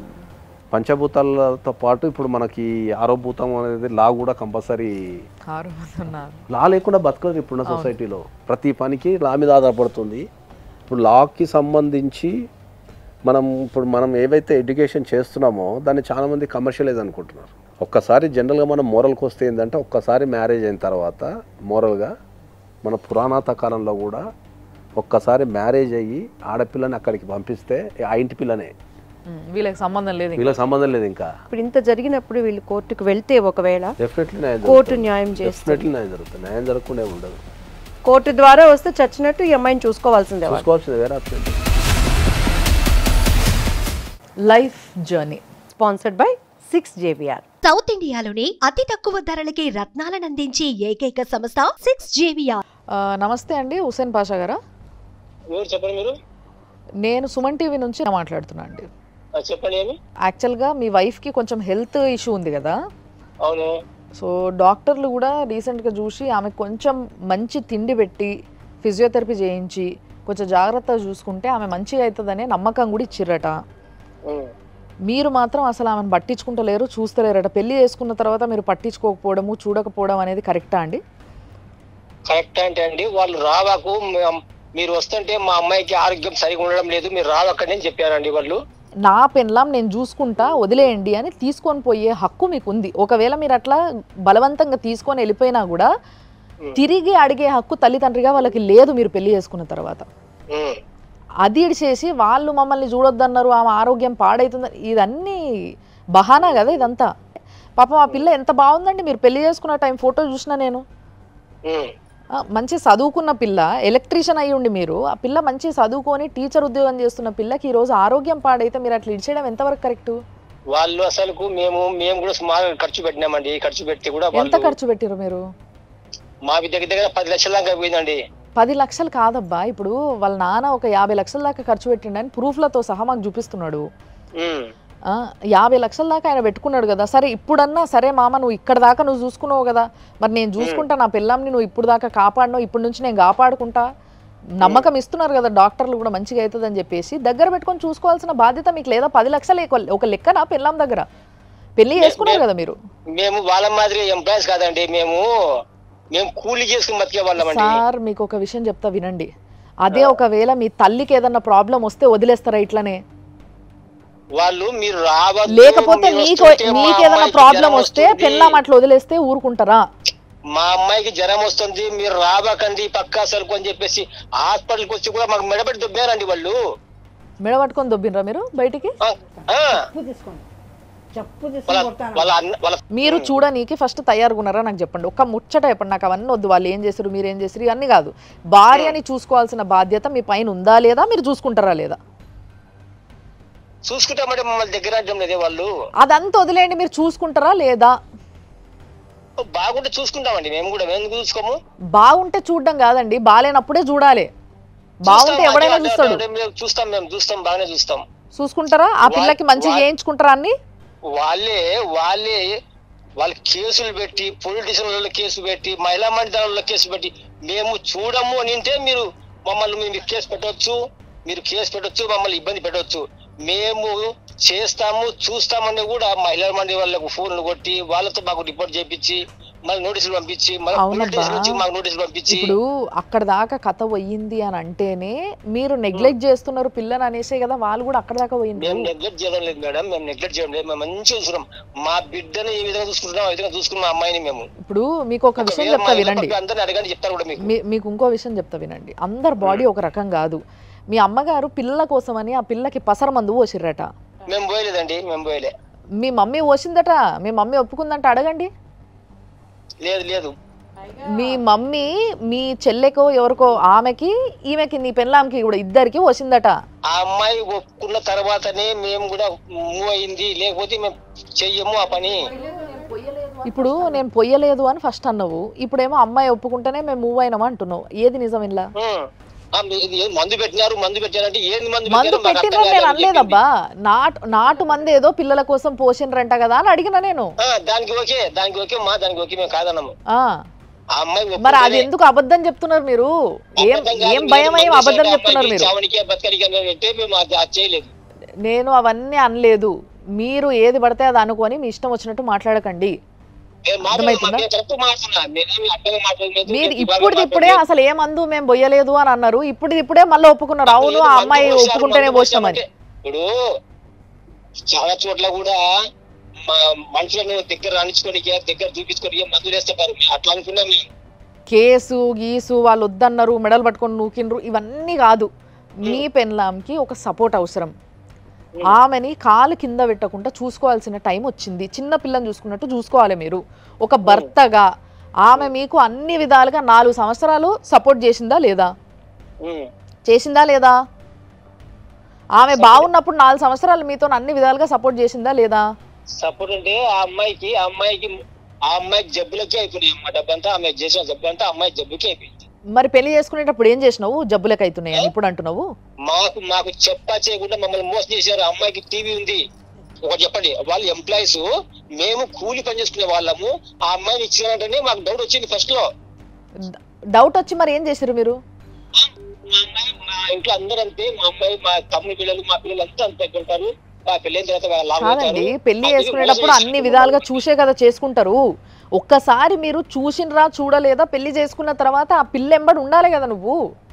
పంచభూతాలతో పాటు ఇప్పుడు మనకి ఆరో భూతం అనేది లా కూడా కంపల్సరీ ఆరు మంది ఉన్నారు లా లేకుండా బతకదు ఇప్పుడున్న సొసైటీలో ప్రతి పనికి లా మీద ఆధారపడుతుంది ఇప్పుడు లాకి సంబంధించి మనం ఇప్పుడు మనం ఏవైతే ఎడ్యుకేషన్ చేస్తున్నామో దాన్ని చాలామంది కమర్షియలైజ్ అనుకుంటున్నారు ఒక్కసారి జనరల్గా మనం మోరల్కి వస్తే ఏంటంటే ఒక్కసారి మ్యారేజ్ అయిన తర్వాత మోరల్గా మన పురాణాత కాలంలో కూడా ఒక్కసారి మ్యారేజ్ అయ్యి ఆడపిల్లని అక్కడికి పంపిస్తే ఆ ఇంటి పిల్లనే ఉమ్, వీళ్ళకి సంబంధం లేదు ఇంకా. వీళ్ళకి సంబంధం లేదు ఇంకా ఇప్పుడు ఇంత జరిగినప్పుడు వీళ్ళు కోర్టుకు వెళ్తే ఒకవేళ డెఫినెట్లీ న్యాయం కోర్టు న్యాయం చేస్తుంది డెఫినెట్లీ న్యాయం జరుగుతుంది న్యాయం జరగకుండా ఉండదు కోర్టు ద్వారా వస్తే చచ్చినట్టు ఈ అమ్మాయిని చూసుకోవాల్సిందే వాళ్ళు. చూసుకోవాల్సింది వేరే option life journey sponsored by six JVR south ఇండియాలోనే అతి తక్కువ ధరలకి రత్నాలనందించే ఏకైక సంస్థ సిక్స్ జేవిఆర్ ఆ, నమస్తే అండి హుసేన్ పాషా గారా ఎవరు చెప్పండి మీరు నేను సుమన్ టీవీ నుంచి మాట్లాడుతున్నా అండి ఆ, చెప్పండి ఏమి యాక్చువల్గా మీ వైఫ్కి కొంచెం హెల్త్ ఇష్యూ ఉంది కదా అవును సో డాక్టర్లు కూడా రీసెంట్గా చూసి ఆమె కొంచెం మంచి తిండి పెట్టి ఫిజియోథెరపీ చేయించి కొంచెం జాగ్రత్తగా చూసుకుంటే ఆమె మంచిగా అవుతుందనే నమ్మకం కూడా ఇచ్చిర్రట ఉమ్. మీరు మాత్రం అసలు ఆమెను పట్టించుకుంటలేరు చూస్తలేరట పెళ్లి చేసుకున్న తర్వాత మీరు పట్టించుకోకపోవడము చూడకపోవడం అనేది కరెక్టా అండి కరెక్ట్ అంటే అండి వాళ్ళు రావాకు మేం- మీరు వస్తుంటే మా అమ్మాయికి ఆరోగ్యం సరిగా ఉండడం లేదు మీరు రావక్కడి అని చెప్పారండి వాళ్ళు నా పెన్లాం నేను చూసుకుంటా వదిలేయండి అని తీసుకొని పోయే హక్కు మీకు ఉంది ఒకవేళ మీరు అట్లా బలవంతంగా తీసుకొని వెళ్ళిపోయినా కూడా తిరిగి అడిగే హక్కు తల్లిదండ్రిగా వాళ్ళకి లేదు మీరు పెళ్లి చేసుకున్న తర్వాత ఉమ్. అది ఇడిచేసి వాళ్ళు మమ్మల్ని చూడొద్దన్నారు ఆమె ఆరోగ్యం పాడైతుంది ఇదన్నీ బహానా కదా ఇదంతా పాపం ఆ పిల్ల ఎంత బాగుందండి మీరు పెళ్లి చేసుకున్న టైం ఫోటో చూసిన నేను ఉమ్. ఆ, మంచి చదువుకున్న పిల్ల ఎలక్ట్రీషియన్ అయ్యి ఉండి మీరు ఆ పిల్ల మంచి చదువుకొని టీచర్ ఉద్యోగం చేస్తున్న పిల్లకి ఈ రోజు ఆరోగ్యం పాడైతే మీరు అట్లా ఇచ్చేయడం ఎంతవరకు కరెక్ట్ వాళ్ళు అసలుకు మేము మేము కూడా సుమారు ఖర్చు పెట్టినామండి ఖర్చు పెట్టి కూడా ఎంత వాళ్ళు ఖర్చు పెట్టారు మీరు మా దగ్గర దగ్గర పది లక్షల దాకా పోయిందండి పది లక్షలు కాదబ్బా ఇప్పుడు వాళ్ళ నాన్న ఒక యాభై లక్షల దాకా ఖర్చు పెట్టిండని ప్రూఫ్లతో సహా మాకు చూపిస్తున్నాడు ఉమ్. ఆ, యాభై లక్షల దాకా ఆయన పెట్టుకున్నాడు కదా సరే ఇప్పుడన్నా సరే మామ నువ్వు ఇక్కడ దాకా నువ్వు చూసుకున్నావు కదా మరి నేను చూసుకుంటా నా పిల్లంని నువ్వు ఇప్పుడు దాకా కాపాడినావు ఇప్పుడు నుంచి నేను కాపాడుకుంటా నమ్మకం ఇస్తున్నారు కదా డాక్టర్లు కూడా మంచిగా అవుతుందని చెప్పేసి దగ్గర పెట్టుకొని చూసుకోవాల్సిన బాధ్యత మీకు లేదా పది లక్షలు ఒక- ఒక లెక్కన పిల్లం దగ్గర పెళ్లి చేసుకున్నారు కదా మీరు మేము వాళ్ళ మాదిరి ఎంప్లాయీస్ కాదండి మేము మేము కూలి చేసుకుని బతికే వాళ్ళమండి సార్ మీకు ఒక విషయం చెప్తా వినండి అదే ఒకవేళ మీ తల్లికి ఏదన్నా ప్రాబ్లం వస్తే వదిలేస్తారా ఇట్లనే వాళ్ళు మీరు రావద్దు లేకపోతే మీరు మీకు వస్తుంటే మా మీకు ఏదైనా అమ్మాయికి ప్రాబ్లం జ్వరం వస్తే వస్తుంది. పిల్లం అట్లా వదిలేస్తే ఊరుకుంటారా మా అమ్మాయికి జ్వరం వస్తుంది మీరు రావకండి పక్క అసలు అని చెప్పేసి హాస్పిటల్కి వచ్చి కూడా మాకు మెడబెట్టి దుబ్బారండి వాళ్ళు మెడబట్టుకొని దొబ్బినరా మీరు బయటికి ఆ, ఆ, చెప్పు తీసుకోండి చెప్పు వాళ్ళ తీసుకొని కొడతాను వాళ్ళ అన్న వాళ్ళ మీరు చూడనీకి ఫస్ట్ తయారుగా ఉన్నారా నాకు చెప్పండి ఒక్క ముచ్చట చెప్పండి నాకు అవన్నీ వద్దు వాళ్ళు ఏం చేశారు మీరు ఏం చేశారు ఇవన్నీ కాదు భార్యని చూసుకోవాల్సిన బాధ్యత మీ పైన ఉందా లేదా మీరు చూసుకుంటారా లేదా చూసుకుంటామంటే మమ్మల్ని దగ్గర రాజ్యం లేదే వాళ్ళు అదంతా వదిలేయండి మీరు చూసుకుంటారా లేదా బాగుంటే చూసుకుంటామండి మేము కూడా మేము ఎందుకు చూసుకోము బాగుంటే చూడడం కాదండి బాగాలేనప్పుడే చూడాలి బాగుంటే చూస్తాం, ఎవడైనా అదే, చూస్తాడు అదే, మేము చూస్తాం మేము చూస్తాం బాగానే చూస్తాం చూసుకుంటారా ఆ పిల్లకి మంచిగా వా- చేయించుకుంటారా అన్ని వాళ్ళే వాళ్ళే వాళ్ళు కేసులు పెట్టి పొలిటీషియన్లలో కేసు పెట్టి మహిళా మండలంలో కేసు పెట్టి మేము చూడము అని అంటే మీరు మమ్మల్ని మీరు కేసు పెట్టవచ్చు మీరు కేసు పెట్టవచ్చు మమ్మల్ని ఇబ్బంది పెట్టవచ్చు మేము చేస్తాము చూస్తామని కూడా మహిళా మండలి వాళ్ళకు ఫోన్లు కొట్టి వాళ్ళతో మాకు రిపోర్ట్ చేపించి మళ్ళీ నోటీసులు పంపించి మళ్ళీ అవునబ్బా. పోలీస్ స్టేషన్ నుంచి మాకు నోటీసులు పంపించి ఇప్పుడు అక్కడ దాకా కథ పోయింది అని అంటేనే మీరు నెగ్లెక్ట్ చేస్తున్నారు పిల్లని అనేసే కదా వాళ్ళు కూడా అక్కడ దాకా పోయింది మేము నెగ్లెక్ట్ చేయడం లేదు మేడం మేము నెగ్లెక్ట్ చేయడం లేదు మేము మంచిగా చూసుకున్నాం మా బిడ్డని ఏ విధంగా చూసుకుంటున్నాం ఆ విధంగా చూసుకున్నాం మా అమ్మాయిని మేము ఇప్పుడు మీకు ఒక విషయం చెప్తా వినండి అందరిని అడగండి చెప్తారు కూడా మీకు మీ- మీకు ఇంకో విషయం చెప్తా వినండి అందరు బాడీ ఒక రకం కాదు మీ అమ్మగారు పిల్ల కోసమని ఆ పిల్లకి పసర మందు పోసిర్రట మేము పోయలేదండి మేము పోయలే మీ మమ్మీ పోసిందట మీ మమ్మీ ఒప్పుకుందంట అడగండి లేదు లేదు మీ మమ్మీ మీ చెల్లెకో ఎవరికో ఆమెకి ఈమెకి నీ పెళ్ళాంకి కూడా ఇద్దరికి వచ్చిందట ఆ అమ్మాయి ఒప్పుకున్న తర్వాతనే మేము కూడా మూవ్ అయింది లేకపోతే మేము చెయ్యము ఆ పని ఇప్పుడు నేను పొయ్యలేదు అని ఫస్ట్ అన్నావు ఇప్పుడేమో అమ్మాయి ఒప్పుకుంటేనే మేము మూవ్ అయినాం అంటున్నావు ఏది నిజం ఇలా ఉం. ఆ, మీ- ఇది ఏం మందు పెట్టినారు మందు పెట్టారంటే ఏది మందు మందు పెట్టారో మాకు అర్థం పెట్టినని నేను కాలేదు అని అనలేదబ్బా నాటు నాటు మంది ఏదో పిల్లల కోసం పోసిండ్రంట కదా అని అడిగిన నేను చెప్పింది. ఆ, దానికి ఓకే దానికి ఓకే మా దానికి ఓకే మేము కాదన్నాము ఆ ఆ అమ్మాయి మరి అది ఒప్పుకుంటేనే ఎందుకు అబద్ధం చెప్తున్నారు మీరు ఏం అబద్ధం కాదు, ఏం మీరు భయం అయ్యి మందు అబద్ధం చేసే చెప్తున్నారు అబ్బాయికి మీరు చావనికే బతకనికే అని అంటే మేము అది అది చేయలేదు నేను అవన్నీ అనలేదు మీరు ఏది పడితే అది అనుకొని మీ ఇష్టం వచ్చినట్టు మాట్లాడకండి నేను మాట్లాడు- అర్థమవుతుందా? నేను కరెక్ట్ మాట్లాడుతున్నా నేనేమి అర్థంగా మాట్లాడలేదు మీరు నేను ఇప్పుడు ఇవాళ ఇప్పుడే మాట్లాడలేదు. అసలు ఏ మందు మేము బొయ్యలేదు అని అన్నారు ఇప్పుడు ఇప్పుడే మళ్ళీ ఒప్పుకున్నారు అవును లేదు, ఆ మందు అమ్మాయి పోసారు, ఒప్పుకుంటేనే మందు పోసినామని పోసామంటే, ఇప్పుడు చాలా చోట్ల కూడా మా మనుషులను దగ్గర రాణించుకోనికి దగ్గర చూపించుకొని మందులు వేస్తారు మేము అట్లా అనుకున్నాం మేము కేసు గీసు వాళ్ళు వద్దన్నారు మెడలు పట్టుకొని నూకిండ్రు ఇవన్నీ కాదు మీ పెన్లాంకి ఒక సపోర్ట్ అవసరం ఆమెని కాలు కింద పెట్టకుండా చూసుకోవాల్సిన టైం వచ్చింది చిన్న పిల్లని చూసుకున్నట్టు చూసుకోవాలి మీరు ఒక భర్తగా ఆమె మీకు అన్ని విధాలుగా నాలుగు సంవత్సరాలు సపోర్ట్ చేసిందా లేదా ఉం. చేసిందా లేదా ఆమె బాగున్నప్పుడు నాలుగు సంవత్సరాలు మీతో అన్ని విధాలుగా సపోర్ట్ చేసిందా లేదా సపోర్ట్ అంటే ఆ అమ్మాయికి ఆ అమ్మాయికి ఆ అమ్మాయికి జబ్బులకే అయిపోయినాయి అమ్మ డబ్బంతా ఆమె చేసిన జబ్బు అంతా ఆ అమ్మాయి జబ్బుకే అయిపోయింది మరి పెళ్లి చేసుకునేటప్పుడు ఏం చేసినావు జబ్బులకు అవుతున్నాయి అని ఇప్పుడు అంటున్నావు మాకు మాకు చెప్పా చేయకుండా మమ్మల్ని మోసం చేశారు ఆ అమ్మాయికి టీవీ ఉంది ఒకటి చెప్పండి వాళ్ళు ఎంప్లాయీస్ మేము కూలి పని చేసుకునే వాళ్ళము ఆ అమ్మాయిని ఇచ్చినారంటేనే మాకు డౌట్ వచ్చింది ఫస్ట్ లో డౌట్ వచ్చి మరి ఏం చేశారు మీరు మా అమ్మాయి మా ఇంట్లో అందరూ అంతే మా అమ్మాయి మా తమ్ముని పిల్లలు మా పిల్లలు అంతా అంతే ఉంటారు మా పెళ్ళైన తర్వాత వాళ్ళ లాభం కాదండి అవుతారు. పెళ్లి అందుకే చేసుకునేటప్పుడు మోసం అన్ని చేశారు. విధాలుగా చూసే కదా చేసుకుంటారు ఒక్కసారి మీరు చూసినరా చూడలేదా పెళ్లి చేసుకున్న తర్వాత ఆ పిల్ల ఎంబడి ఉండాలి కదా నువ్వు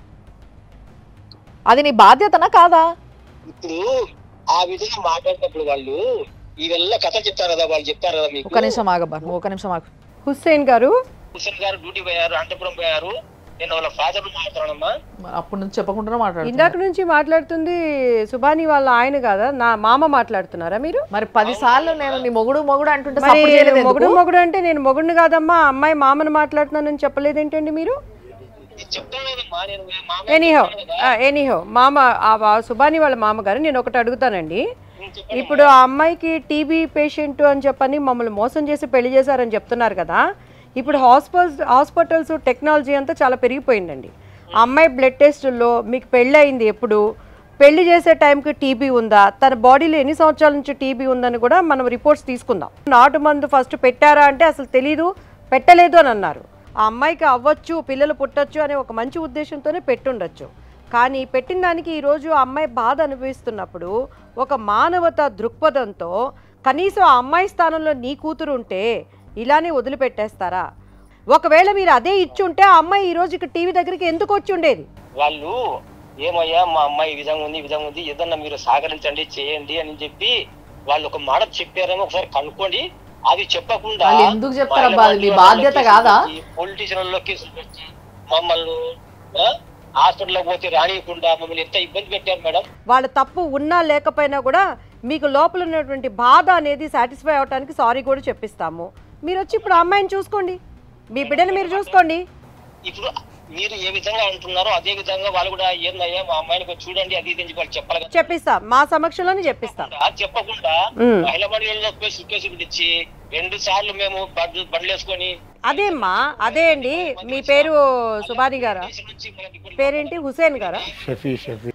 అది నీ బాధ్యతనా కాదా ఇప్పుడు ఆ విధంగా మాట్లాడినప్పుడు వాళ్ళు ఇవెల్లా కథ చెప్తారు కదా వాళ్ళు చెప్తారు కదా మీకు ఒక నిమిషం ఆగబ్బా నువ్వు ఒక నిమిషం ఆగు హుస్సేన్ గారు హుసేన్ గారు డ్యూటీ పోయారు అంతపురం పోయారు నేను వాళ్ళ ఫాదర్ మాట్లాడమ్మా అప్పటి నుంచి చెప్పకుండా మాట్లాడు ఇందాక నుంచి మాట్లాడుతుంది సుబాని వాళ్ళ ఆయన కదా నా మామ మాట్లాడుతున్నారా మీరు మరి పది సార్లు నేను నీ మొగుడు మొగుడు అంటుంటే మరి సపోర్ట్ చేయలేదు ఎందుకు? మొగుడు మొగుడు అంటే నేను మొగుడిని కాదమ్మా ఆ అమ్మాయి మామని మాట్లాడుతున్నానని చెప్పలేదేంటండి మీరు నేను చెప్తాను కదమ్మా నేను మా మామ ఎనీహో చెప్తాను కదా. ఎనీహో మామ ఆ వా- సుబాని వాళ్ళ మామగారు నేను ఒకటి అడుగుతానండి నేను చెప్పాను ఇప్పుడు ఆ అమ్మాయికి టీబీ పేషెంట్ అని చెప్పని మమ్మల్ని మోసం చేసి పెళ్లి చేశారని చెప్తున్నారు కదా ఇప్పుడు హాస్పిటల్స్ హాస్పిటల్స్ టెక్నాలజీ అంతా చాలా పెరిగిపోయిందండి ఆ అమ్మాయి బ్లడ్ టెస్టుల్లో మీకు పెళ్ళి అయింది ఎప్పుడు పెళ్లి చేసే టైంకి టీబీ ఉందా తన బాడీలో ఎన్ని సంవత్సరాల నుంచి టీబీ ఉందని కూడా మనం రిపోర్ట్స్ తీసుకుందాం నాటు మందు ఫస్ట్ పెట్టారా అంటే అసలు తెలీదు పెట్టలేదు అని అన్నారు ఆ అమ్మాయికి అవ్వచ్చు పిల్లలు పుట్టొచ్చు అనే ఒక మంచి ఉద్దేశంతోనే పెట్టుండొచ్చు కానీ పెట్టిన దానికి ఈరోజు ఆ అమ్మాయి బాధ అనుభవిస్తున్నప్పుడు ఒక మానవత దృక్పథంతో కనీసం ఆ అమ్మాయి స్థానంలో నీ కూతురు ఉంటే ఇలానే వదిలిపెట్టేస్తారా ఒకవేళ మీరు అదే ఇచ్చుంటే ఆ అమ్మాయి ఈ రోజు ఇక్కడ టీవీ దగ్గరికి ఎందుకు వచ్చి ఉండేది వాళ్ళు ఏమయ్యా మా అమ్మాయి ఈ విధంగా ఉంది ఈ విధంగా ఉంది ఏదన్నా మీరు సహకరించండి చేయండి అని చెప్పి వాళ్ళు ఒక మాట చెప్పారేమో ఒకసారి కనుక్కోండి అది చెప్పకుండా వాళ్ళు ఎందుకు చెప్తారబ్బా? అది మీ బాధ్యత కాదా? పొలిటీషియన్లో కేసులు పెట్టి మమ్మల్ని హాస్పిటల్లో పోతే రానియకుండా మమ్మల్ని ఎంత ఇబ్బంది పెట్టారు మేడం వాళ్ళ తప్పు ఉన్నా లేకపోయినా కూడా మీకు లోపల ఉన్నటువంటి బాధ అనేది సాటిస్ఫై అవడానికి సారీ కూడా చెప్పిస్తాము మీరు వచ్చి ఇప్పుడు ఆ అమ్మాయిని చూసుకోండి మీ బిడ్డని మీరు చూసుకోండి ఇప్పుడు మీరు ఏ విధంగా అంటున్నారో అదే విధంగా వాళ్ళు కూడా ఏందయ్యా మా అమ్మాయిని కొంచెం చూడండి అది ఇది అని చెప్పి వాళ్ళు చెప్పాలి కదా చెప్పిస్తాం మా సమక్షంలోనే చెప్పిస్తాం చెప్పకుండా- చెప్పకుండా మ్. మహిళా మండలిలో కేసు కేసు పిలిచి రెండు సార్లు మేము బండ్లు బండ్లు వేసుకొని అదేమ్మా అదే అండి మీ పేరు సుబాని గారా దేశం నుంచి మనకి ఇప్పుడు పేరేంటి హుసేన్ గారా షఫీ షఫీ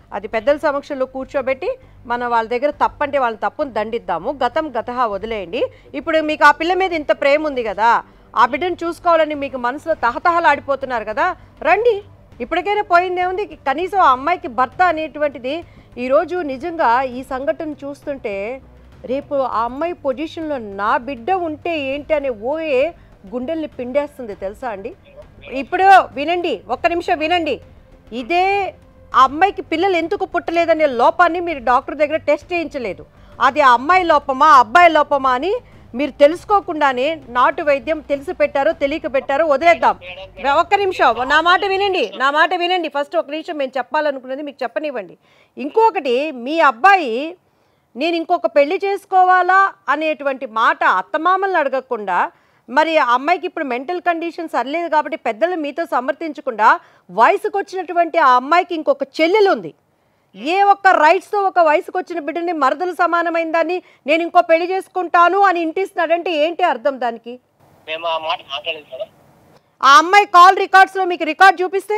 అది పెద్దల సమక్షంలో కూర్చోబెట్టి మనం వాళ్ళ దగ్గర తప్పంటే వాళ్ళ తప్పును దండిద్దాము గతం గతహా వదిలేయండి ఇప్పుడు మీకు ఆ పిల్ల మీద ఇంత ప్రేమ ఉంది కదా ఆ బిడ్డను చూసుకోవాలని మీకు మనసులో తహతహలాడిపోతున్నారు కదా రండి ఇప్పటికైనా పోయింది ఏముంది కనీసం ఆ అమ్మాయికి భర్త అనేటువంటిది ఈరోజు నిజంగా ఈ సంఘటన చూస్తుంటే రేపు ఆ అమ్మాయి పొజిషన్లో నా బిడ్డ ఉంటే ఏంటి అనే ఓయే గుండెల్ని పిండేస్తుంది తెలుసా అండి ఇప్పుడు వినండి ఒక్క నిమిషం వినండి ఇదే ఆ అమ్మాయికి పిల్లలు ఎందుకు పుట్టలేదనే లోపాన్ని మీరు డాక్టర్ దగ్గర టెస్ట్ చేయించలేదు అది ఆ అమ్మాయి లోపమా అబ్బాయి లోపమా అని మీరు తెలుసుకోకుండానే నాటు వైద్యం తెలిసి పెట్టారో తెలియక పెట్టారో వదిలేద్దాం ఒక్క నిమిషం నా మాట వినండి నా మాట వినండి ఫస్ట్ ఒక నిమిషం మేము చెప్పాలనుకున్నది మీకు చెప్పనివ్వండి ఇంకొకటి మీ అబ్బాయి నేను ఇంకొక పెళ్లి చేసుకోవాలా అనేటువంటి మాట అత్తమామల్ని అడగకుండా మరి ఆ అమ్మాయికి ఇప్పుడు మెంటల్ కండిషన్ సరిలేదు కాబట్టి పెద్దలు మీతో సమర్థించకుండా వయసుకు వచ్చినటువంటి ఆ అమ్మాయికి ఇంకొక చెల్లెలు ఉంది ఏ ఒక్క రైట్స్తో ఒక వయసుకు వచ్చిన బిడ్డని మరదలు సమానమైన దాన్ని నేను ఇంకో పెళ్లి చేసుకుంటాను అని ఇంటిస్తున్నాడంటే ఏంటి అర్థం దానికి మేము ఆ మాట మాట్లాడలేదు మేడం ఆ అమ్మాయి కాల్ రికార్డ్స్లో మీకు రికార్డ్ చూపిస్తే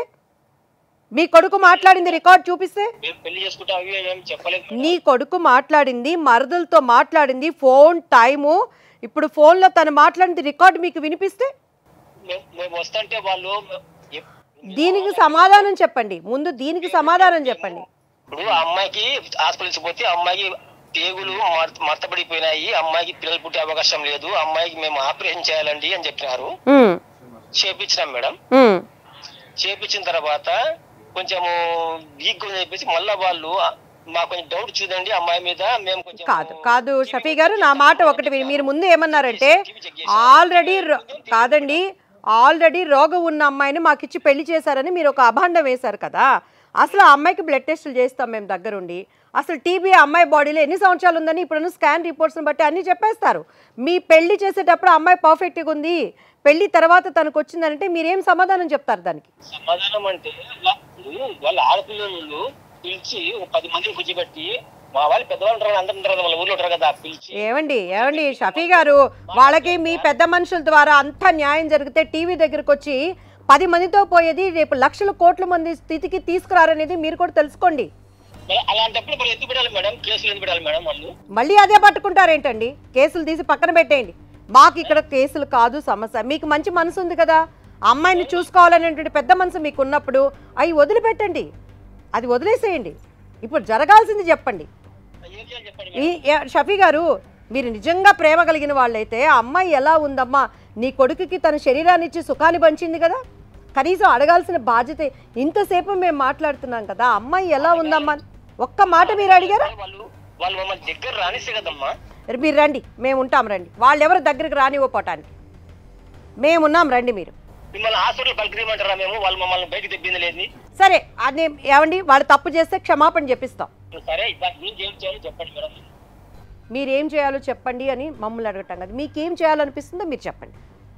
మీ కొడుకు మాట్లాడింది రికార్డ్ చూపిస్తే మేము పెళ్లి చేసుకుంటాం అవి ఇవి ఏం చెప్పలేదు మేడం. నీ కొడుకు మాట్లాడింది మరదలతో మాట్లాడింది ఫోన్ టైము ఇప్పుడు ఫోన్లో తను మాట్లాడింది రికార్డు మీకు వినిపిస్తే మేము మేము వస్తుంటే వాళ్ళు ఎప్- దీనికి సమాధానం చెప్పండి ముందు దీనికి సమాధానం చెప్పండి ఇప్పుడు ఆ అమ్మాయికి హాస్పిటల్స్ పోతే ఆ అమ్మాయికి పేగులు మర్త- మర్తపడిపోయినాయి అమ్మాయికి పిల్లలు పుట్టే అవకాశం లేదు అమ్మాయికి మేము ఆపరేషన్ చేయాలండి అని చెప్పినారు ఉమ్, చేపించినాం మేడం ఉమ్, చేపించిన తర్వాత కొంచెము వీక్ అని చెప్పేసి మళ్ళా వాళ్ళు మాకు కొంచెం డౌట్ చూడండి అమ్మాయి మీద మేము కొంచెం కాదు కాదు షఫీ గారు నా మాట ఒకటి విని- మీరు ముందు ఏమన్నారంటే ఆల్రెడీ రో- కాదండి ఆల్రెడీ రోగం ఉన్న అమ్మాయిని మాకు ఇచ్చి పెళ్లి చేశారని మీరు ఒక అభాండం వేశారు కదా అసలు ఆ అమ్మాయికి బ్లడ్ టెస్టులు చేస్తాం మేము దగ్గరుండి అసలు టీబీ అమ్మాయి బాడీలో ఎన్ని సంవత్సరాలు ఉందని ఇప్పుడు స్కాన్ రిపోర్ట్స్ని బట్టి అన్నీ చెప్పేస్తారు మీ పెళ్లి చేసేటప్పుడు అమ్మాయి పర్ఫెక్ట్గా ఉంది పెళ్లి తర్వాత తనకు వచ్చిందంటే మీరేం సమాధానం చెప్తారు దానికి సమాధానం అంటే వా- ఇప్పుడు వాళ్ళ ఆడపిల్లలు పిలిచి ఒక పది మందిని కూర్చోబెట్టి మా వాళ్ళు పెద్దవాళ్ళు ఉంటారు కదా, అందరూ ఉంటారు కదా వాళ్ళ ఊర్లో ఉంటారు కదా పిలిచి ఏమండి ఏమండి షఫీ గారు వాళ్ళకి మీ పెద్ద మనుషుల ద్వారా అంత న్యాయం జరిగితే టీవీ దగ్గరకు వచ్చి పది మందితో పోయేది రేపు లక్షల కోట్ల మంది స్థితికి తీసుకురారనేది మీరు కూడా తెలుసుకోండి మరి అలాంటప్పుడు మరి ఎందుకు పెట్టాలి మేడం కేసులు ఎందుకు పెట్టాలి మేడం వాళ్ళు మళ్ళీ అదే పట్టుకుంటారేంటండి కేసులు తీసి పక్కన పెట్టేయండి మాకు ఇక్కడ కేసులు కాదు సమస్య మీకు మంచి మనసు ఉంది కదా ఆ అమ్మాయిని చూసుకోవాలనేటువంటి పెద్ద మనసు మీకు ఉన్నప్పుడు అవి వదిలిపెట్టండి అది వదిలేసేయండి ఇప్పుడు జరగాల్సింది చెప్పండి ఏం చేయాలి చెప్పండి ఈ ఏ- షఫీ గారు మీరు నిజంగా ప్రేమ కలిగిన వాళ్ళైతే ఆ అమ్మాయి ఎలా ఉందమ్మా నీ కొడుకుకి తన శరీరాన్ని ఇచ్చి సుఖాన్ని పంచింది కదా కనీసం అడగాల్సిన బాధ్యత ఇంతసేపు మేము మాట్లాడుతున్నాం కదా ఆ అమ్మాయి ఎలా ఉందమ్మా ఒక్క మాట మీరు అడిగారా వాళ్ళు వాళ్ళు మమ్మల్ని దగ్గర రానిస్తే కదమ్మా మీరు రండి మేము ఉంటాం రండి వాళ్ళు ఎవరు దగ్గరికి రానివ్వపోవటానికి మేమున్నాం రండి మీరు మిమ్మల్ని హాస్పిటల్ పలికిమంటారా మేము వాళ్ళు మమ్మల్ని బయటకు తెప్పింది లేదు సరే అది ఏమండి వాళ్ళు తప్పు చేస్తే క్షమాపణ చెప్పిస్తాం సరే దాని గురించి ఏం చేయాలో చెప్పండి మేడం మీరు ఏం చేయాలో చెప్పండి అని మమ్మల్ని అడగటం కదా మీకేం చేయాలనిపిస్తుందో మీరు చెప్పండి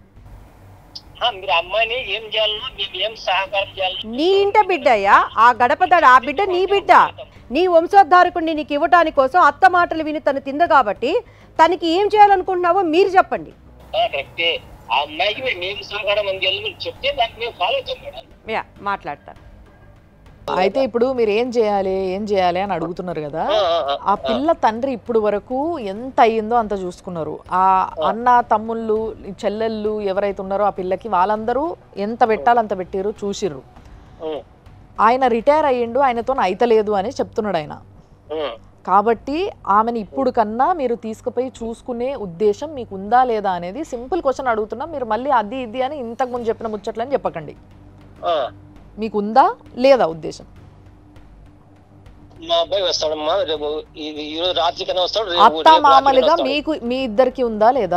ఆ, మీరు అమ్మాయిని ఏం చేయాలనో మేము ఏం సహకారం చేయాలనో నీ ఇంట బిడ్డయ్యా ఆ గడప దడ ఆ బిడ్డ నీ బిడ్డ నీ వంశోద్ధారకుడిని నీకు ఇవ్వటానికి కోసం అత్త మాటలు విని తను తింద కాబట్టి తనకి ఏం చేయాలనుకుంటున్నావో మీరు చెప్పండి ఆ, కరెక్టే ఆ అమ్మాయికి మేము ఏం సహకారం అందియాలో మీరు చెప్తే దానికి మేము ఫాలో అవుతాం మేడం యా మాట్లాడతాను అయితే ఇప్పుడు మీరు ఏం చేయాలి ఏం చేయాలి అని అడుగుతున్నారు కదా ఆ, ఆ, ఆ. ఆ పిల్ల తండ్రి ఇప్పుడు వరకు ఎంత అయ్యిందో అంత చూసుకున్నారు ఆ అన్న తమ్ముళ్ళు ఈ చెల్లెళ్ళు ఎవరైతే ఉన్నారో ఆ పిల్లకి వాళ్ళందరూ ఎంత పెట్టాలో అంత పెట్టిర్రు చూసిర్రు ఉం, ఆయన రిటైర్ అయ్యిండు ఆయనతో అయితలేదు అని చెప్తున్నాడు ఆయన ఉం. కాబట్టి ఆమెను ఇప్పుడు కన్నా మీరు తీసుకుపోయి చూసుకునే ఉద్దేశం మీకు ఉందా లేదా అనేది సింపుల్ క్వశ్చన్ అడుగుతున్నా మీరు మళ్ళీ అది ఇది అని ఇంతకు ముందు చెప్పిన ముచ్చట్లని చెప్పకండి ఆ, మీకు ఉందా లేదా ఉద్దేశం మా అబ్బాయి వస్తాడమ్మా రేపు ఈ- ఈ రోజు రాత్రి కన్నా వస్తాడు రేపు అత్త రేపు రాత్రి మామలుగా కన్నా వస్తాడు. మీకు మీ ఇద్దరికి ఉందా లేదా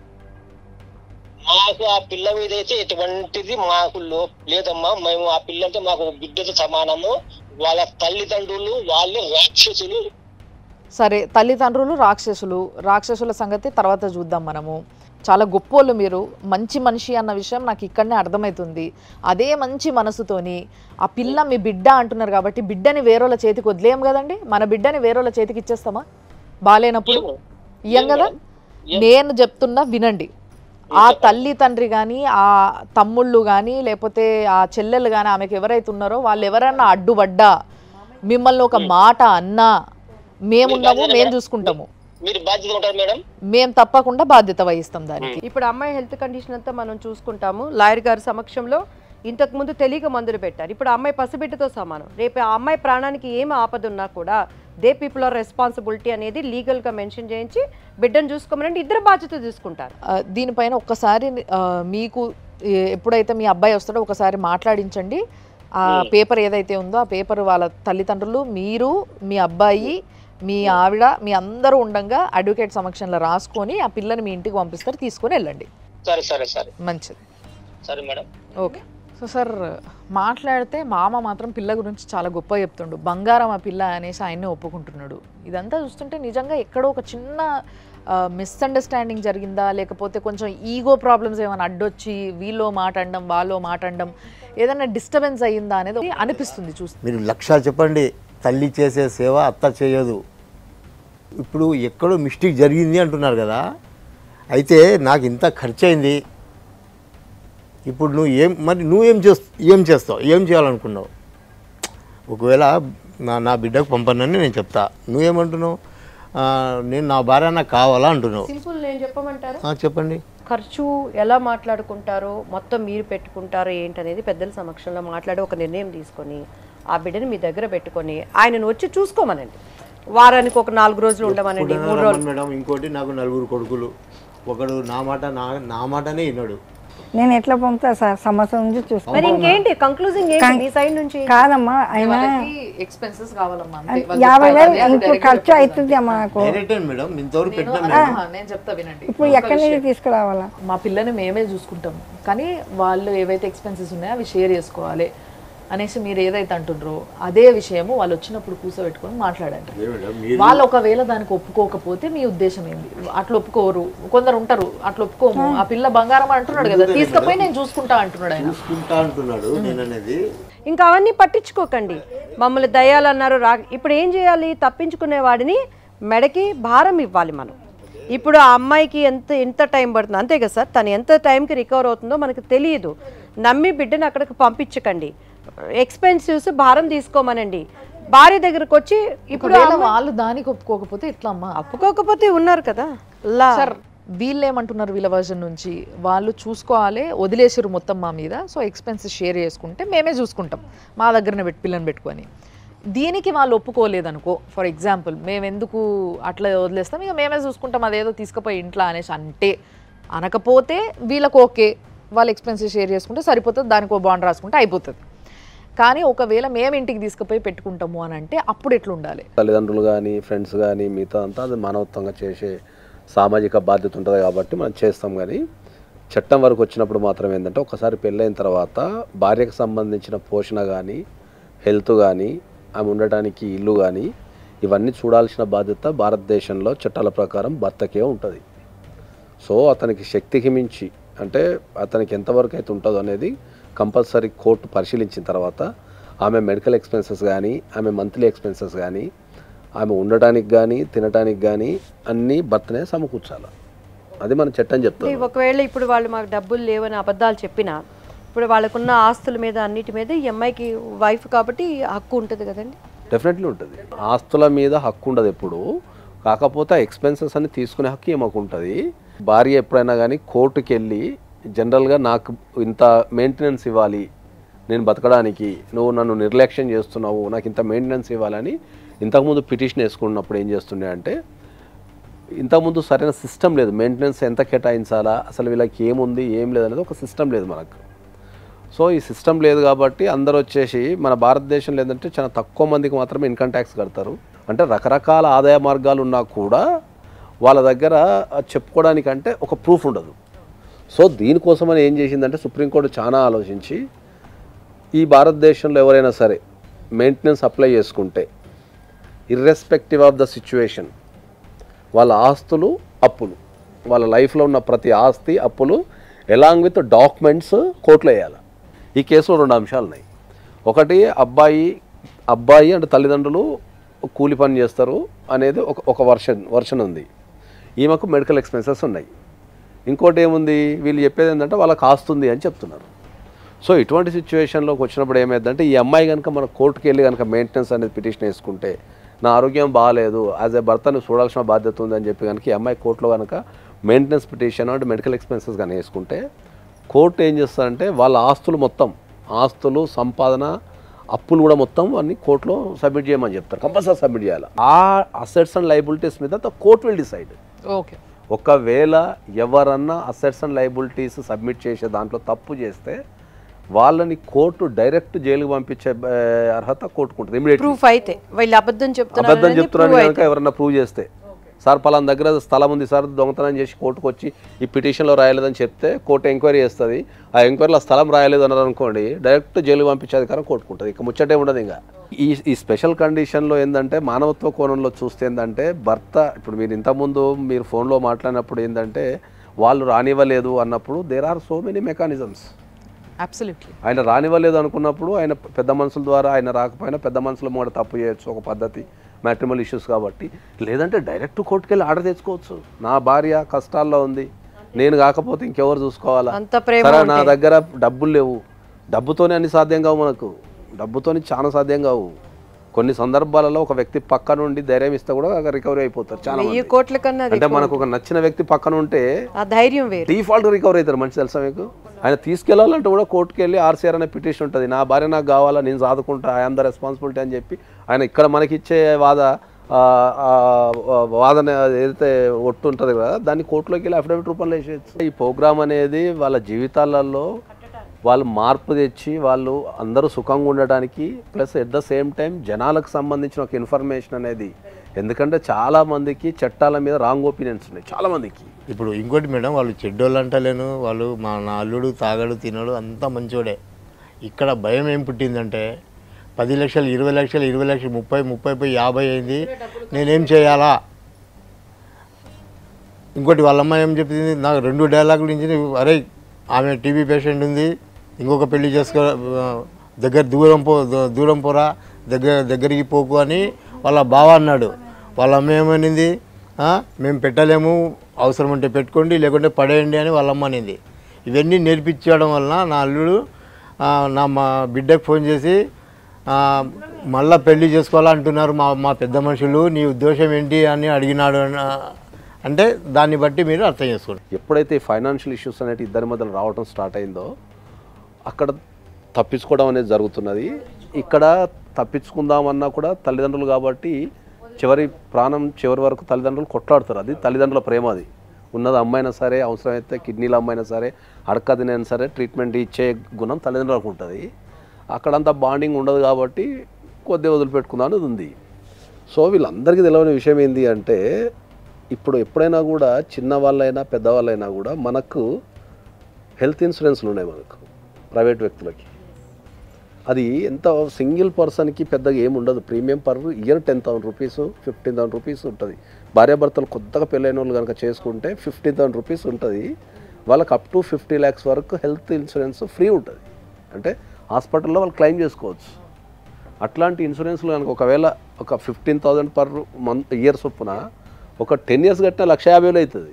మాకు ఆ పిల్ల మీద అయితే ఎటువంటిది మాకు లో లేదమ్మా మేము ఆ పిల్ల అంటే మాకు బిడ్డతో సమానము వాళ్ళ తల్లిదండ్రులు వాళ్ళు రాక్షసులు సరే తల్లిదండ్రులు రాక్షసులు రాక్షసుల సంగతి తర్వాత చూద్దాం మనము చాలా గొప్పోళ్ళు మీరు మంచి మనిషి అన్న విషయం నాకు ఇక్కడనే అర్థమవుతుంది అదే మంచి మనసుతోని ఆ పిల్ల మీ బిడ్డ అంటున్నారు కాబట్టి బిడ్డని వేరేల చేతికి వదిలేయం కదండి మన బిడ్డని వేరేల చేతికి ఇచ్చేస్తామా బాలేనప్పుడు ఏమో. ఇయ్యం కదా నేను చెప్తున్నా వినండి ఆ తల్లి తండ్రి కానీ ఆ తమ్ముళ్ళు కానీ లేకపోతే ఆ చెల్లెలు కానీ ఆమెకి ఎవరైతే ఉన్నారో వాళ్ళు ఎవరన్నా అడ్డుపడ్డా మిమ్మల్ని ఒక మాట అన్నా మేమున్నాము మేము చూసుకుంటాము మీరు బాధ్యత ఉంటారు మేడం మేము తప్పకుండా బాధ్యత వహిస్తాం దానికి ఇప్పుడు అమ్మాయి హెల్త్ కండిషన్ అంతా మనం చూసుకుంటాము లాయర్ గారి సమక్షంలో ఇంతకు ముందు తెలియక మందులు పెట్టారు ఇప్పుడు ఆ అమ్మాయి పసిబిడ్డతో సమానం రేపు ఆ అమ్మాయి ప్రాణానికి ఏమి ఆపద ఉన్నా కూడా దే పీపుల్ ఆర్ రెస్పాన్సిబిలిటీ అనేది లీగల్గా మెన్షన్ చేయించి బిడ్డను చూసుకోమని ఇద్దరు బాధ్యత తీసుకుంటారు ఆ, దీనిపైన ఒక్కసారి ఆ, మీకు ఏ- ఎప్పుడైతే మీ అబ్బాయి వస్తాడో ఒకసారి మాట్లాడించండి ఆ పేపర్ ఏదైతే ఉందో ఆ పేపర్ వాళ్ళ తల్లిదండ్రులు మీరు మీ అబ్బాయి మీ ఆవిడ మీ అందరూ ఉండంగా అడ్వకేట్ సమక్షంలో రాసుకొని ఆ పిల్లని మీ ఇంటికి పంపిస్తారు తీసుకొని వెళ్ళండి సరే సరే సరే మంచిది సరే మేడం ఓకే సో సార్ మాట్లాడితే మామ మాత్రం పిల్ల గురించి చాలా గొప్ప చెప్తుండు బంగారం ఆ పిల్ల అనేసి ఆయన్నే ఒప్పుకుంటున్నాడు ఇదంతా చూస్తుంటే నిజంగా ఎక్కడో ఒక చిన్న మిస్అండర్స్టాండింగ్ జరిగిందా లేకపోతే కొంచెం ఈగో ప్రాబ్లమ్స్ ఏమైనా అడ్డొచ్చి వీళ్ళో మాట్లాడడం వాళ్ళో మాట్లాడడం ఏదైనా డిస్టర్బెన్స్ అయ్యిందా అనేది అనిపిస్తుంది చూస్తే మీరు లక్ష చెప్పండి తల్లి చేసే సేవ అత్త చేయదు ఇప్పుడు ఎక్కడో మిస్టేక్ జరిగింది అంటున్నారు కదా అయితే నాకు ఇంత ఖర్చు అయింది ఇప్పుడు నువ్వు ఏం మరి నువ్వేం చేస్తా ఏం చేస్తావు ఏం చేయాలనుకున్నావు ఒకవేళ నా నా బిడ్డకు పంపనని నేను చెప్తా నువ్వేమంటున్నావు ఆ, నేను నా భార్య నాకు కావాలా అంటున్నావు సింపుల్ నేను చెప్పమంటారా ఆ, చెప్పండి ఖర్చు ఎలా మాట్లాడుకుంటారో మొత్తం మీరు పెట్టుకుంటారో ఏంటనేది పెద్దల సమక్షంలో మాట్లాడి ఒక నిర్ణయం తీసుకొని ఆ బిడ్డని మీ దగ్గర పెట్టుకొని ఆయనను వచ్చి చూసుకోమనండి వారానికి ఒక నాలుగు రోజులు ఉండమనండి మూడు రోజులు రమ్మని మేడం ఇంకోటి నాకు నలుగురు కొడుకులు ఒకడు నా మాట నా నా మాటనే విన్నాడు నేను ఎట్లా పంపుతా సార్ సంవత్సరం నుంచి చూస్తాను మరి ఇంకేంటి కంక్లూజింగ్ ఏంటి మీ సైడ్ నుంచి కాదమ్మా ఆయన ఎక్స్పెన్సెస్ కావాలమ్మా అంతే. వాళ్ళు యాభై చెప్తారు, వేలు అది ఇప్పుడు direct ఖర్చు చెప్పాలి. అవుతుంది అమ్మా నాకు డైరెక్ట్ మేడం ఇంతవరకు నేను- పెట్టినా ఆహా, నేను చెప్తా వినండి ఇప్పుడు ఒక ఎక్కడి నుంచి విషయం. తీసుకురావాలా మా పిల్లని మేమే చూసుకుంటాం కానీ వాళ్ళు ఏవైతే ఎక్స్పెన్సెస్ ఉన్నాయో అవి షేర్ చేసుకోవాలి అనేసి మీరు ఏదైతే అంటుండ్రో అదే విషయము వాళ్ళు వచ్చినప్పుడు కూర్చోబెట్టుకొని మాట్లాడండి వాళ్ళు ఒకవేళ దానికి ఒప్పుకోకపోతే మీ ఉద్దేశం ఏంది అట్లా ఒప్పుకోరు కొందరు ఉంటారు అట్లా ఒప్పుకోము ఆ పిల్ల బంగారం అంటున్నాడు కదా తీసుకపోయి నేను చూసుకుంటా అంటున్నాడు ఆయన చూసుకుంటా అంటున్నాడు నేను అనేది ఇంకా అవన్నీ పట్టించుకోకండి మమ్మల్ని దయ్యాలన్నారు రా ఇప్పుడు ఏం చేయాలి తప్పించుకునే వాడిని మెడకి భారం ఇవ్వాలి మనం ఇప్పుడు ఆ అమ్మాయికి ఎంత ఎంత టైం పడుతుంది అంతే కదా సార్ తను ఎంత టైంకి రికవర్ అవుతుందో మనకు తెలియదు నమ్మి బిడ్డను అక్కడికి పంపించకండి ఎక్స్పెన్సివ్స్ భారం తీసుకోమనండి భార్య దగ్గరకు వచ్చి ఇప్పుడు ఒకవేళ వాళ్ళు దానికి ఒప్పుకోకపోతే ఎట్లా అమ్మా ఒప్పుకోకపోతే ఉన్నారు కదా లా సార్ వీళ్ళు ఏమంటున్నారు వీళ్ళ వర్జన్ నుంచి వాళ్ళు చూసుకోవాలి వదిలేసారు మొత్తం మా మీద సో ఎక్స్పెన్సెస్ షేర్ చేసుకుంటే మేమే చూసుకుంటాం మా దగ్గరనే పెట్టి పిల్లని పెట్టుకొని దీనికి వాళ్ళు ఒప్పుకోలేదనుకో ఫర్ ఎగ్జాంపుల్ మేము ఎందుకు అట్లా వదిలేస్తాం ఇక మేమే చూసుకుంటాం అదేదో తీసుకుపోయి ఇంట్లో అనేసి అంటే అనకపోతే వీళ్ళకి ఓకే వాళ్ళు ఎక్స్పెన్సెస్ షేర్ చేసుకుంటే సరిపోతుంది దానికి ఓ బాండ్ రాసుకుంటే అయిపోతుంది కానీ ఒకవేళ మేము ఇంటికి తీసుకుపోయి పెట్టుకుంటాము అని అంటే అప్పుడు ఎట్లా ఉండాలి తల్లిదండ్రులు కానీ ఫ్రెండ్స్ కానీ మిగతా అంతా అది మానవత్వంగా చేసే సామాజిక బాధ్యత ఉంటుంది కాబట్టి మనం చేస్తాం కానీ చట్టం వరకు వచ్చినప్పుడు మాత్రం ఏంటంటే ఒకసారి పెళ్ళైన తర్వాత భార్యకు సంబంధించిన పోషణ కానీ హెల్త్ కానీ ఆమె ఉండటానికి ఇల్లు కానీ ఇవన్నీ చూడాల్సిన బాధ్యత భారతదేశంలో చట్టాల ప్రకారం భర్తకే ఉంటుంది సో అతనికి శక్తికి మించి అంటే అతనికి ఎంతవరకు అయితే ఉంటుందో అనేది కంపల్సరీ కోర్టు పరిశీలించిన తర్వాత ఆమె మెడికల్ ఎక్స్పెన్సెస్ కానీ ఆమె మంత్లీ ఎక్స్పెన్సెస్ కానీ ఆమె ఉండటానికి కానీ తినటానికి కానీ అన్నీ భర్తనే సమకూర్చాలి అది మన చట్టం చెప్తుంది ఒకవేళ ఇప్పుడు వాళ్ళు మాకు డబ్బులు లేవని అబద్ధాలు చెప్పినా ఇప్పుడు వాళ్ళకున్న ఆస్తుల మీద అన్నిటి మీద ఈ అమ్మాయికి వైఫ్ కాబట్టి హక్కు ఉంటుంది కదండి డెఫినెట్లీ ఉంటుంది ఆస్తుల మీద హక్కు ఉండదు ఎప్పుడు కాకపోతే ఆ ఎక్స్పెన్సెస్ అని తీసుకునే హక్కు ఏమాకు ఉంటుంది భార్య ఎప్పుడైనా కానీ కోర్టుకి వెళ్ళి జనరల్గా నాకు ఇంత మెయింటెనెన్స్ ఇవ్వాలి నేను బతకడానికి నువ్వు నన్ను నిర్లక్ష్యం చేస్తున్నావు నాకు ఇంత మెయింటెనెన్స్ ఇవ్వాలని ఇంతకుముందు పిటిషన్ వేసుకున్నప్పుడు ఏం చేస్తుండే అంటే ఇంతకుముందు సరైన సిస్టమ్ లేదు మెయింటెనెన్స్ ఎంత కేటాయించాలా అసలు వీళ్ళకి ఏముంది ఏం లేదు అనేది ఒక సిస్టమ్ లేదు మనకు సో ఈ సిస్టమ్ లేదు కాబట్టి అందరూ వచ్చేసి మన భారతదేశంలో ఏంటంటే చాలా తక్కువ మందికి మాత్రమే ఇన్కమ్ ట్యాక్స్ కడతారు అంటే రకరకాల ఆదాయ మార్గాలు ఉన్నా కూడా వాళ్ళ దగ్గర చెప్పుకోవడానికంటే ఒక ప్రూఫ్ ఉండదు సో దీనికోసమని ఏం చేసిందంటే సుప్రీంకోర్టు చాలా ఆలోచించి ఈ భారతదేశంలో ఎవరైనా సరే మెయింటెనెన్స్ అప్లై చేసుకుంటే ఇర్రెస్పెక్టివ్ ఆఫ్ ద సిచ్యువేషన్ వాళ్ళ ఆస్తులు అప్పులు వాళ్ళ లైఫ్లో ఉన్న ప్రతి ఆస్తి అప్పులు ఎలాంగ్ విత్ డాక్యుమెంట్స్ కోర్టులో వేయాలి ఈ కేసులో రెండు అంశాలు ఉన్నాయి ఒకటి అబ్బాయి అబ్బాయి అంటే తల్లిదండ్రులు కూలి పని చేస్తారు అనేది ఒక ఒక వర్షన్ వర్షన్ ఉంది ఈమెకు మెడికల్ ఎక్స్పెన్సెస్ ఉన్నాయి ఇంకోటి ఏముంది వీళ్ళు చెప్పేది ఏంటంటే వాళ్ళకి ఆస్తుంది అని చెప్తున్నారు సో ఇటువంటి సిచ్యువేషన్లోకి వచ్చినప్పుడు ఏమైందంటే ఈ అమ్మాయి కనుక మన కోర్టుకి వెళ్ళి కనుక మెయింటెనెన్స్ అనేది పిటిషన్ వేసుకుంటే నా ఆరోగ్యం బాగాలేదు యాజ్ ఏ భర్తను చూడాల్సిన బాధ్యత ఉందని చెప్పి కనుక ఈ అమ్మాయి కోర్టులో కనుక మెయింటెనెన్స్ పిటిషన్ అంటే మెడికల్ ఎక్స్పెన్సెస్ కానీ వేసుకుంటే కోర్టు ఏం చేస్తారంటే వాళ్ళ ఆస్తులు మొత్తం ఆస్తులు సంపాదన అప్పులు కూడా మొత్తం అన్ని కోర్టులో సబ్మిట్ చేయమని చెప్తారు కంపల్సరీ సబ్మిట్ చేయాలి ఆ అసెట్స్ అండ్ లైబిలిటీస్ మీద కోర్ట్ విల్ డిసైడ్ ఓకే ఒకవేళ ఎవరన్నా అసెట్స్ అండ్ లైబిలిటీస్ సబ్మిట్ చేసే దాంట్లో తప్పు చేస్తే వాళ్ళని కోర్టు డైరెక్ట్ జైలుకి పంపించే ఆ, అర్హత కోర్టుకుంటుంది ఇమీడియట్ ప్రూఫ్ అయితే వీళ్ళు అబద్ధం చెప్తున్నారు అబద్ధం అనేది చెప్తున్నాను prove కనుక ఎవరన్నా ప్రూవ్ చేస్తే సార్ పలానా దగ్గర స్థలం ఉంది సార్ దొంగతనం చేసి కోర్టుకు వచ్చి ఈ పిటిషన్లో రాయలేదని చెప్తే కోర్టు ఎంక్వైరీ చేస్తుంది ఆ ఎంక్వైరీలో స్థలం రాయలేదు అన్నారు అనుకోండి డైరెక్ట్ జైలు పంపించే అధికారం కోర్టుకుంటుంది ఇక ముచ్చటే ఉండదు ఇంకా ఈ ఈ స్పెషల్ కండిషన్లో ఏంటంటే మానవత్వ కోణంలో చూస్తే ఏంటంటే భర్త ఇప్పుడు మీరు ఇంతకుముందు మీరు ఫోన్లో మాట్లాడినప్పుడు ఏంటంటే వాళ్ళు రానివ్వలేదు అన్నప్పుడు there are so many mechanisms absolutely ఆయన రానివ్వలేదు అనుకున్నప్పుడు ఆయన పెద్ద మనుషుల ద్వారా ఆయన రాకపోయినా పెద్ద మనుషుల మూడ తప్పు చేయొచ్చు ఒక పద్ధతి మ్యాట్రిమల్ ఇష్యూస్ కాబట్టి లేదంటే డైరెక్ట్ కోర్టుకి వెళ్ళి ఆర్డర్ తెచ్చుకోవచ్చు నా భార్య కష్టాల్లో ఉంది నేను కాకపోతే ఇంకెవరు చూసుకోవాలా అంత ప్రేమ సరే నా దగ్గర డబ్బులు లేవు డబ్బుతోనే అన్ని సాధ్యం కావు మనకు డబ్బుతోని చాలా సాధ్యం కావు కొన్ని సందర్భాలలో ఒక వ్యక్తి పక్క నుండి ధైర్యం ఇస్తే కూడా రికవరీ అయిపోతారు చాలా వెయ్యి మంది. కోట్ల కన్నా అది అంటే మనకు ఒక నచ్చిన వ్యక్తి పక్కన ఉంటే ఆ ధైర్యం వేరు డిఫాల్ట్ రికవర్ అవుతారు మంచి తెలుసా మీకు ఆయన తీసుకెళ్లాలంటే కూడా కోర్టుకి వెళ్ళి ఆర్సీఆర్ అనే పిటిషన్ ఉంటుంది నా భార్య నాకు కావాలా నేను సాదుకుంటా ఐఎమ్ ద రెస్పాన్సిబిలిటీ అని చెప్పి ఆయన ఇక్కడ మనకి ఇచ్చే వాద ఆ, ఆ, వాదన ఏదైతే ఒట్టు ఉంటుంది కదా దాన్ని కోర్టులోకి వెళ్ళి అఫిడవిట్ రూపంలో వేసేయచ్చు ఈ ప్రోగ్రామ్ అనేది వాళ్ళ జీవితాలలో వాళ్ళు మార్పు తెచ్చి వాళ్ళు అందరూ సుఖంగా ఉండడానికి plus at the same time జనాలకు సంబంధించిన ఒక ఇన్ఫర్మేషన్ అనేది ఎందుకంటే చాలా మందికి చట్టాల మీద రాంగ్ ఒపీనియన్స్ ఉన్నాయి చాలా మందికి ఇప్పుడు ఇంకోటి మేడం వాళ్ళు చెడ్డోళ్ళు అంటలేను వాళ్ళు మా నా అల్లుడు తాగడు తినడు అంతా మంచోడే ఇక్కడ భయం ఏం పుట్టిందంటే పది లక్షలు ఇరవై లక్షలు ఇరవై లక్షలు ముప్పై ముప్పై పోయి యాభై అయింది నేనేం చేయాలా ఇంకోటి వాళ్ళ అమ్మాయి ఏం చెప్పింది నాకు రెండు డైలాగులు నుంచి అరే ఆమె టీబీ పేషెంట్ ఉంది ఇంకొక పెళ్లి చేసుకో ఆ, దగ్గర దూరం పో దూ- దూరం పోరా దగ్గర దగ్గరికి పోకు అని వాళ్ళ బావ అన్నాడు వాళ్ళ అమ్మ ఏమనింది "ఆ, మేము పెట్టలేము అవసరం ఉంటే పెట్టుకోండి లేకుంటే పడేయండి అని వాళ్ళ అమ్మ అనింది ఇవన్నీ నేర్పించడం వలన నా అల్లుడు ఆ, నా మా బిడ్డకు ఫోన్ చేసి ఆ, మళ్ళా పెళ్లి చేసుకోవాలంటున్నారు మా మా పెద్ద మనుషులు నీ ఉద్దేశం ఏంటి అని అడిగినాడు అన్న- అంటే దాన్ని బట్టి మీరు అర్థం చేసుకోండి ఎప్పుడైతే ఫైనాన్షియల్ ఇష్యూస్ అనేవి ఇద్దరి మధ్యలో రావడం స్టార్ట్ అయిందో అక్కడ తప్పించుకోవడం అనేది జరుగుతున్నది ఇక్కడ తప్పించుకుందామన్నా కూడా తల్లిదండ్రులు కాబట్టి చివరి ప్రాణం చివరి వరకు తల్లిదండ్రులు కొట్లాడుతారు అది తల్లిదండ్రుల ప్రేమ అది ఉన్నది అమ్మైనా సరే అవసరమైతే కిడ్నీల అమ్మైనా సరే అడక తినైనా సరే ట్రీట్మెంట్ ఇచ్చే గుణం తల్లిదండ్రులకు ఉంటుంది అక్కడంతా బాండింగ్ ఉండదు కాబట్టి కొద్దిగా వదిలిపెట్టుకుందాం అనేది ఉంది సో వీళ్ళందరికీ తెలియని విషయం ఏంటి అంటే ఇప్పుడు ఎప్పుడైనా కూడా చిన్న వాళ్ళైనా పెద్దవాళ్ళైనా కూడా మనకు హెల్త్ ఇన్సూరెన్స్లు ఉన్నాయి మనకు ప్రైవేట్ వ్యక్తులకి అది ఎంత సింగిల్ పర్సన్కి పెద్దగా ఏమి ఉండదు premium per year ten thousand rupees fifteen thousand rupees ఉంటుంది భార్యాభర్తలు కొత్తగా పెళ్ళైన వాళ్ళు కనుక చేసుకుంటే ఫిఫ్టీన్ థౌసండ్ రూపీస్ ఉంటుంది వాళ్ళకి అప్ టు ఫిఫ్టీ ల్యాక్స్ వరకు హెల్త్ ఇన్సూరెన్స్ ఫ్రీ ఉంటుంది అంటే హాస్పిటల్లో వాళ్ళు క్లెయిమ్ చేసుకోవచ్చు అట్లాంటి ఇన్సూరెన్స్లు కనుక ఒకవేళ ఒక fifteen thousand per month year చొప్పున ఒక టెన్ ఇయర్స్ కట్టిన లక్ష యాభై వేలు అవుతుంది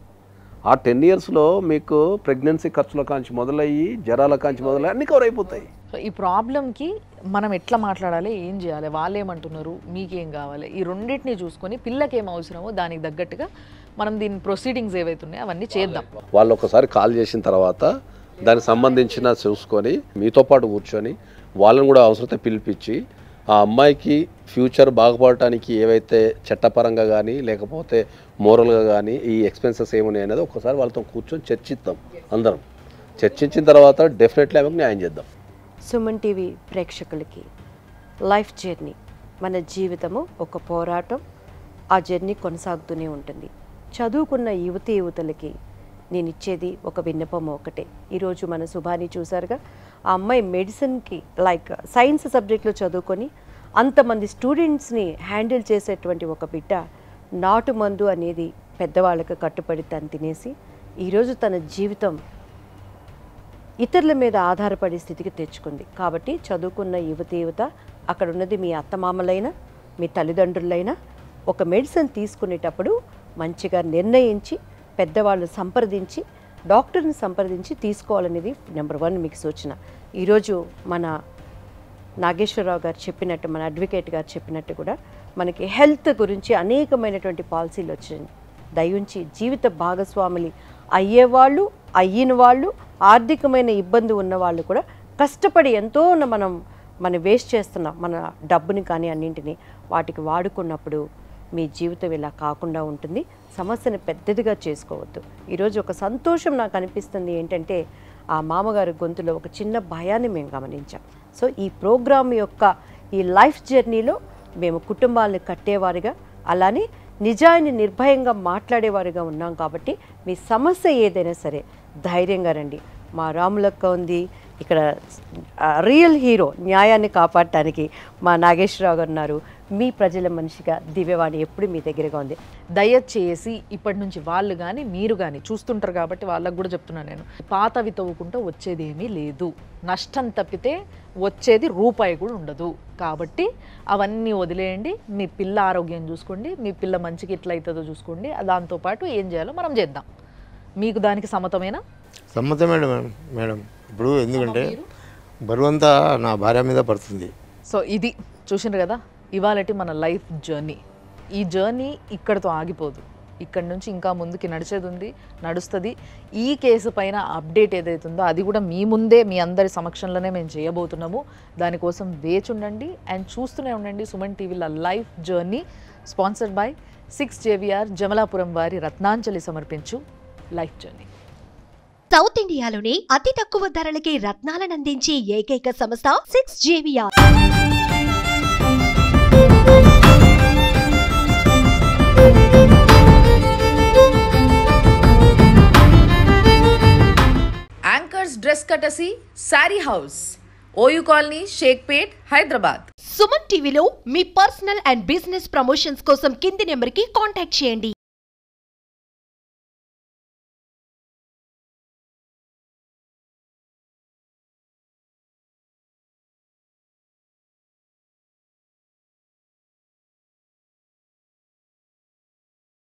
ఆ టెన్ ఇయర్స్లో మీకు ప్రెగ్నెన్సీ ఖర్చుల కాంచి మొదలయ్యి జ్వరాల కాంచి మొదలయ్యి అన్నీ కవర్ అయిపోతాయి సో ఈ ప్రాబ్లంకి మనం ఎట్లా మాట్లాడాలి ఏం చేయాలి వాళ్ళు ఏమంటున్నారు మీకేం కావాలి ఈ రెండింటిని చూసుకొని పిల్లకి ఏం అవసరమో దానికి తగ్గట్టుగా మనం దీని ప్రొసీడింగ్స్ ఏవైతే ఉన్నాయో అవన్నీ చేద్దాం వాళ్ళు ఒకసారి కాల్ చేసిన తర్వాత దానికి సంబంధించిన చూసుకొని మీతో పాటు కూర్చొని వాళ్ళని కూడా అవసరతే పిలిపించి ఆ అమ్మాయికి ఫ్యూచర్ బాగుపడటానికి ఏవైతే చట్టపరంగా కానీ లేకపోతే మోరల్గా కానీ ఈ ఎక్స్పెన్సెస్ ఏమున్నాయి అనేది ఒకసారి వాళ్ళతో కూర్చొని చర్చిద్దాం అందరం చర్చించిన తర్వాత డెఫినెట్లీ ఆమెకు న్యాయం చేద్దాం సుమన్ టీవీ ప్రేక్షకులకి లైఫ్ జర్నీ మన జీవితము ఒక పోరాటం ఆ జర్నీ కొనసాగుతూనే ఉంటుంది చదువుకున్న యువతి యువతులకి నేను ఇచ్చేది ఒక విన్నపం ఒకటే ఈరోజు మన శుభాని చూసారుగా ఆ అమ్మాయి మెడిసిన్కి లైక్ సైన్స్ సబ్జెక్ట్లో చదువుకొని అంతమంది స్టూడెంట్స్ని హ్యాండిల్ చేసేటువంటి ఒక బిడ్డ నాటు మందు అనేది పెద్దవాళ్ళకి కట్టుబడి తను తినేసి ఈరోజు తన జీవితం ఇతరుల మీద ఆధారపడే స్థితికి తెచ్చుకుంది కాబట్టి చదువుకున్న యువతి యువత అక్కడ ఉన్నది మీ అత్తమామలైనా మీ తల్లిదండ్రులైనా ఒక మెడిసిన్ తీసుకునేటప్పుడు మంచిగా నిర్ణయించి పెద్దవాళ్ళు సంప్రదించి డాక్టర్ని సంప్రదించి తీసుకోవాలనేది నెంబర్ వన్ మీకు సూచన ఈరోజు మన నాగేశ్వరరావు గారు చెప్పినట్టు మన అడ్వకేట్ గారు చెప్పినట్టు కూడా మనకి హెల్త్ గురించి అనేకమైనటువంటి పాలసీలు వచ్చింది దయించి జీవిత భాగస్వాములు అయ్యేవాళ్ళు అయిన వాళ్ళు ఆర్థికమైన ఇబ్బంది ఉన్న వాళ్ళు కూడా కష్టపడి ఎంతో ఉన్న మనం మనం వేస్ట్ చేస్తున్నాం మన డబ్బుని కానీ అన్నింటినీ వాటికి వాడుకున్నప్పుడు మీ జీవితం ఇలా కాకుండా ఉంటుంది సమస్యను పెద్దదిగా చేసుకోవద్దు ఈరోజు ఒక సంతోషం నాకు అనిపిస్తుంది ఏంటంటే ఆ మామగారి గొంతులో ఒక చిన్న భయాన్ని మేము గమనించాం సో ఈ ప్రోగ్రామ్ యొక్క ఈ లైఫ్ జర్నీలో మేము కుటుంబాలను కట్టేవారిగా అలానే నిజాన్ని నిర్భయంగా మాట్లాడేవారుగా ఉన్నాం కాబట్టి మీ సమస్య ఏదైనా సరే ధైర్యంగా రండి మా రాములక్క ఉంది ఇక్కడ రియల్ హీరో న్యాయాన్ని కాపాడటానికి మా నాగేశ్వరరావు గారు ఉన్నారు మీ ప్రజల మనిషిగా దివ్యవాణి ఎప్పుడు మీ దగ్గరగా ఉంది దయచేసి ఇప్పటి నుంచి వాళ్ళు కానీ మీరు కానీ చూస్తుంటారు కాబట్టి వాళ్ళకు కూడా చెప్తున్నాను నేను పాతవి తవ్వుకుంటూ వచ్చేది ఏమీ లేదు నష్టం తప్పితే వచ్చేది రూపాయి కూడా ఉండదు కాబట్టి అవన్నీ వదిలేయండి మీ పిల్ల ఆరోగ్యం చూసుకోండి మీ పిల్ల మంచికి ఎట్లా అవుతుందో చూసుకోండి దాంతోపాటు ఏం చేయాలో మనం చేద్దాం మీకు దానికి సమ్మతమేనా సమ్మతమే మేడం మేడం ఇప్పుడు ఎందుకంటే బరువంతా నా భార్య మీద పడుతుంది సో ఇది చూసిండ్రు కదా ఇవాళటి మన లైఫ్ జర్నీ ఈ జర్నీ ఇక్కడతో ఆగిపోదు ఇక్కడ నుంచి ఇంకా ముందుకి నడిచేది ఉంది నడుస్తుంది ఈ కేసు పైన అప్డేట్ ఏదైతే ఉందో అది కూడా మీ ముందే మీ అందరి సమక్షంలోనే మేము చేయబోతున్నాము దానికోసం వేచి ఉండండి అండ్ చూస్తూనే ఉండండి సుమన్ టీవీల life journey sponsored by six JVR Jamalapuram వారి రత్నాంజలి సమర్పించు లైఫ్ జర్నీ సౌత్ ఇండియాలోనే అతి తక్కువ ధరలకి రత్నాలనందించే ఏకైక సంస్థ సిక్స్ జేవిఆర్ యాంకర్స్ డ్రెస్ కటసి sari house OU colony Shaikpet Hyderabad Suman టీవీలో మీ పర్సనల్ అండ్ బిజినెస్ ప్రమోషన్స్ కోసం కింది నెంబర్కి కాంటాక్ట్ చేయండి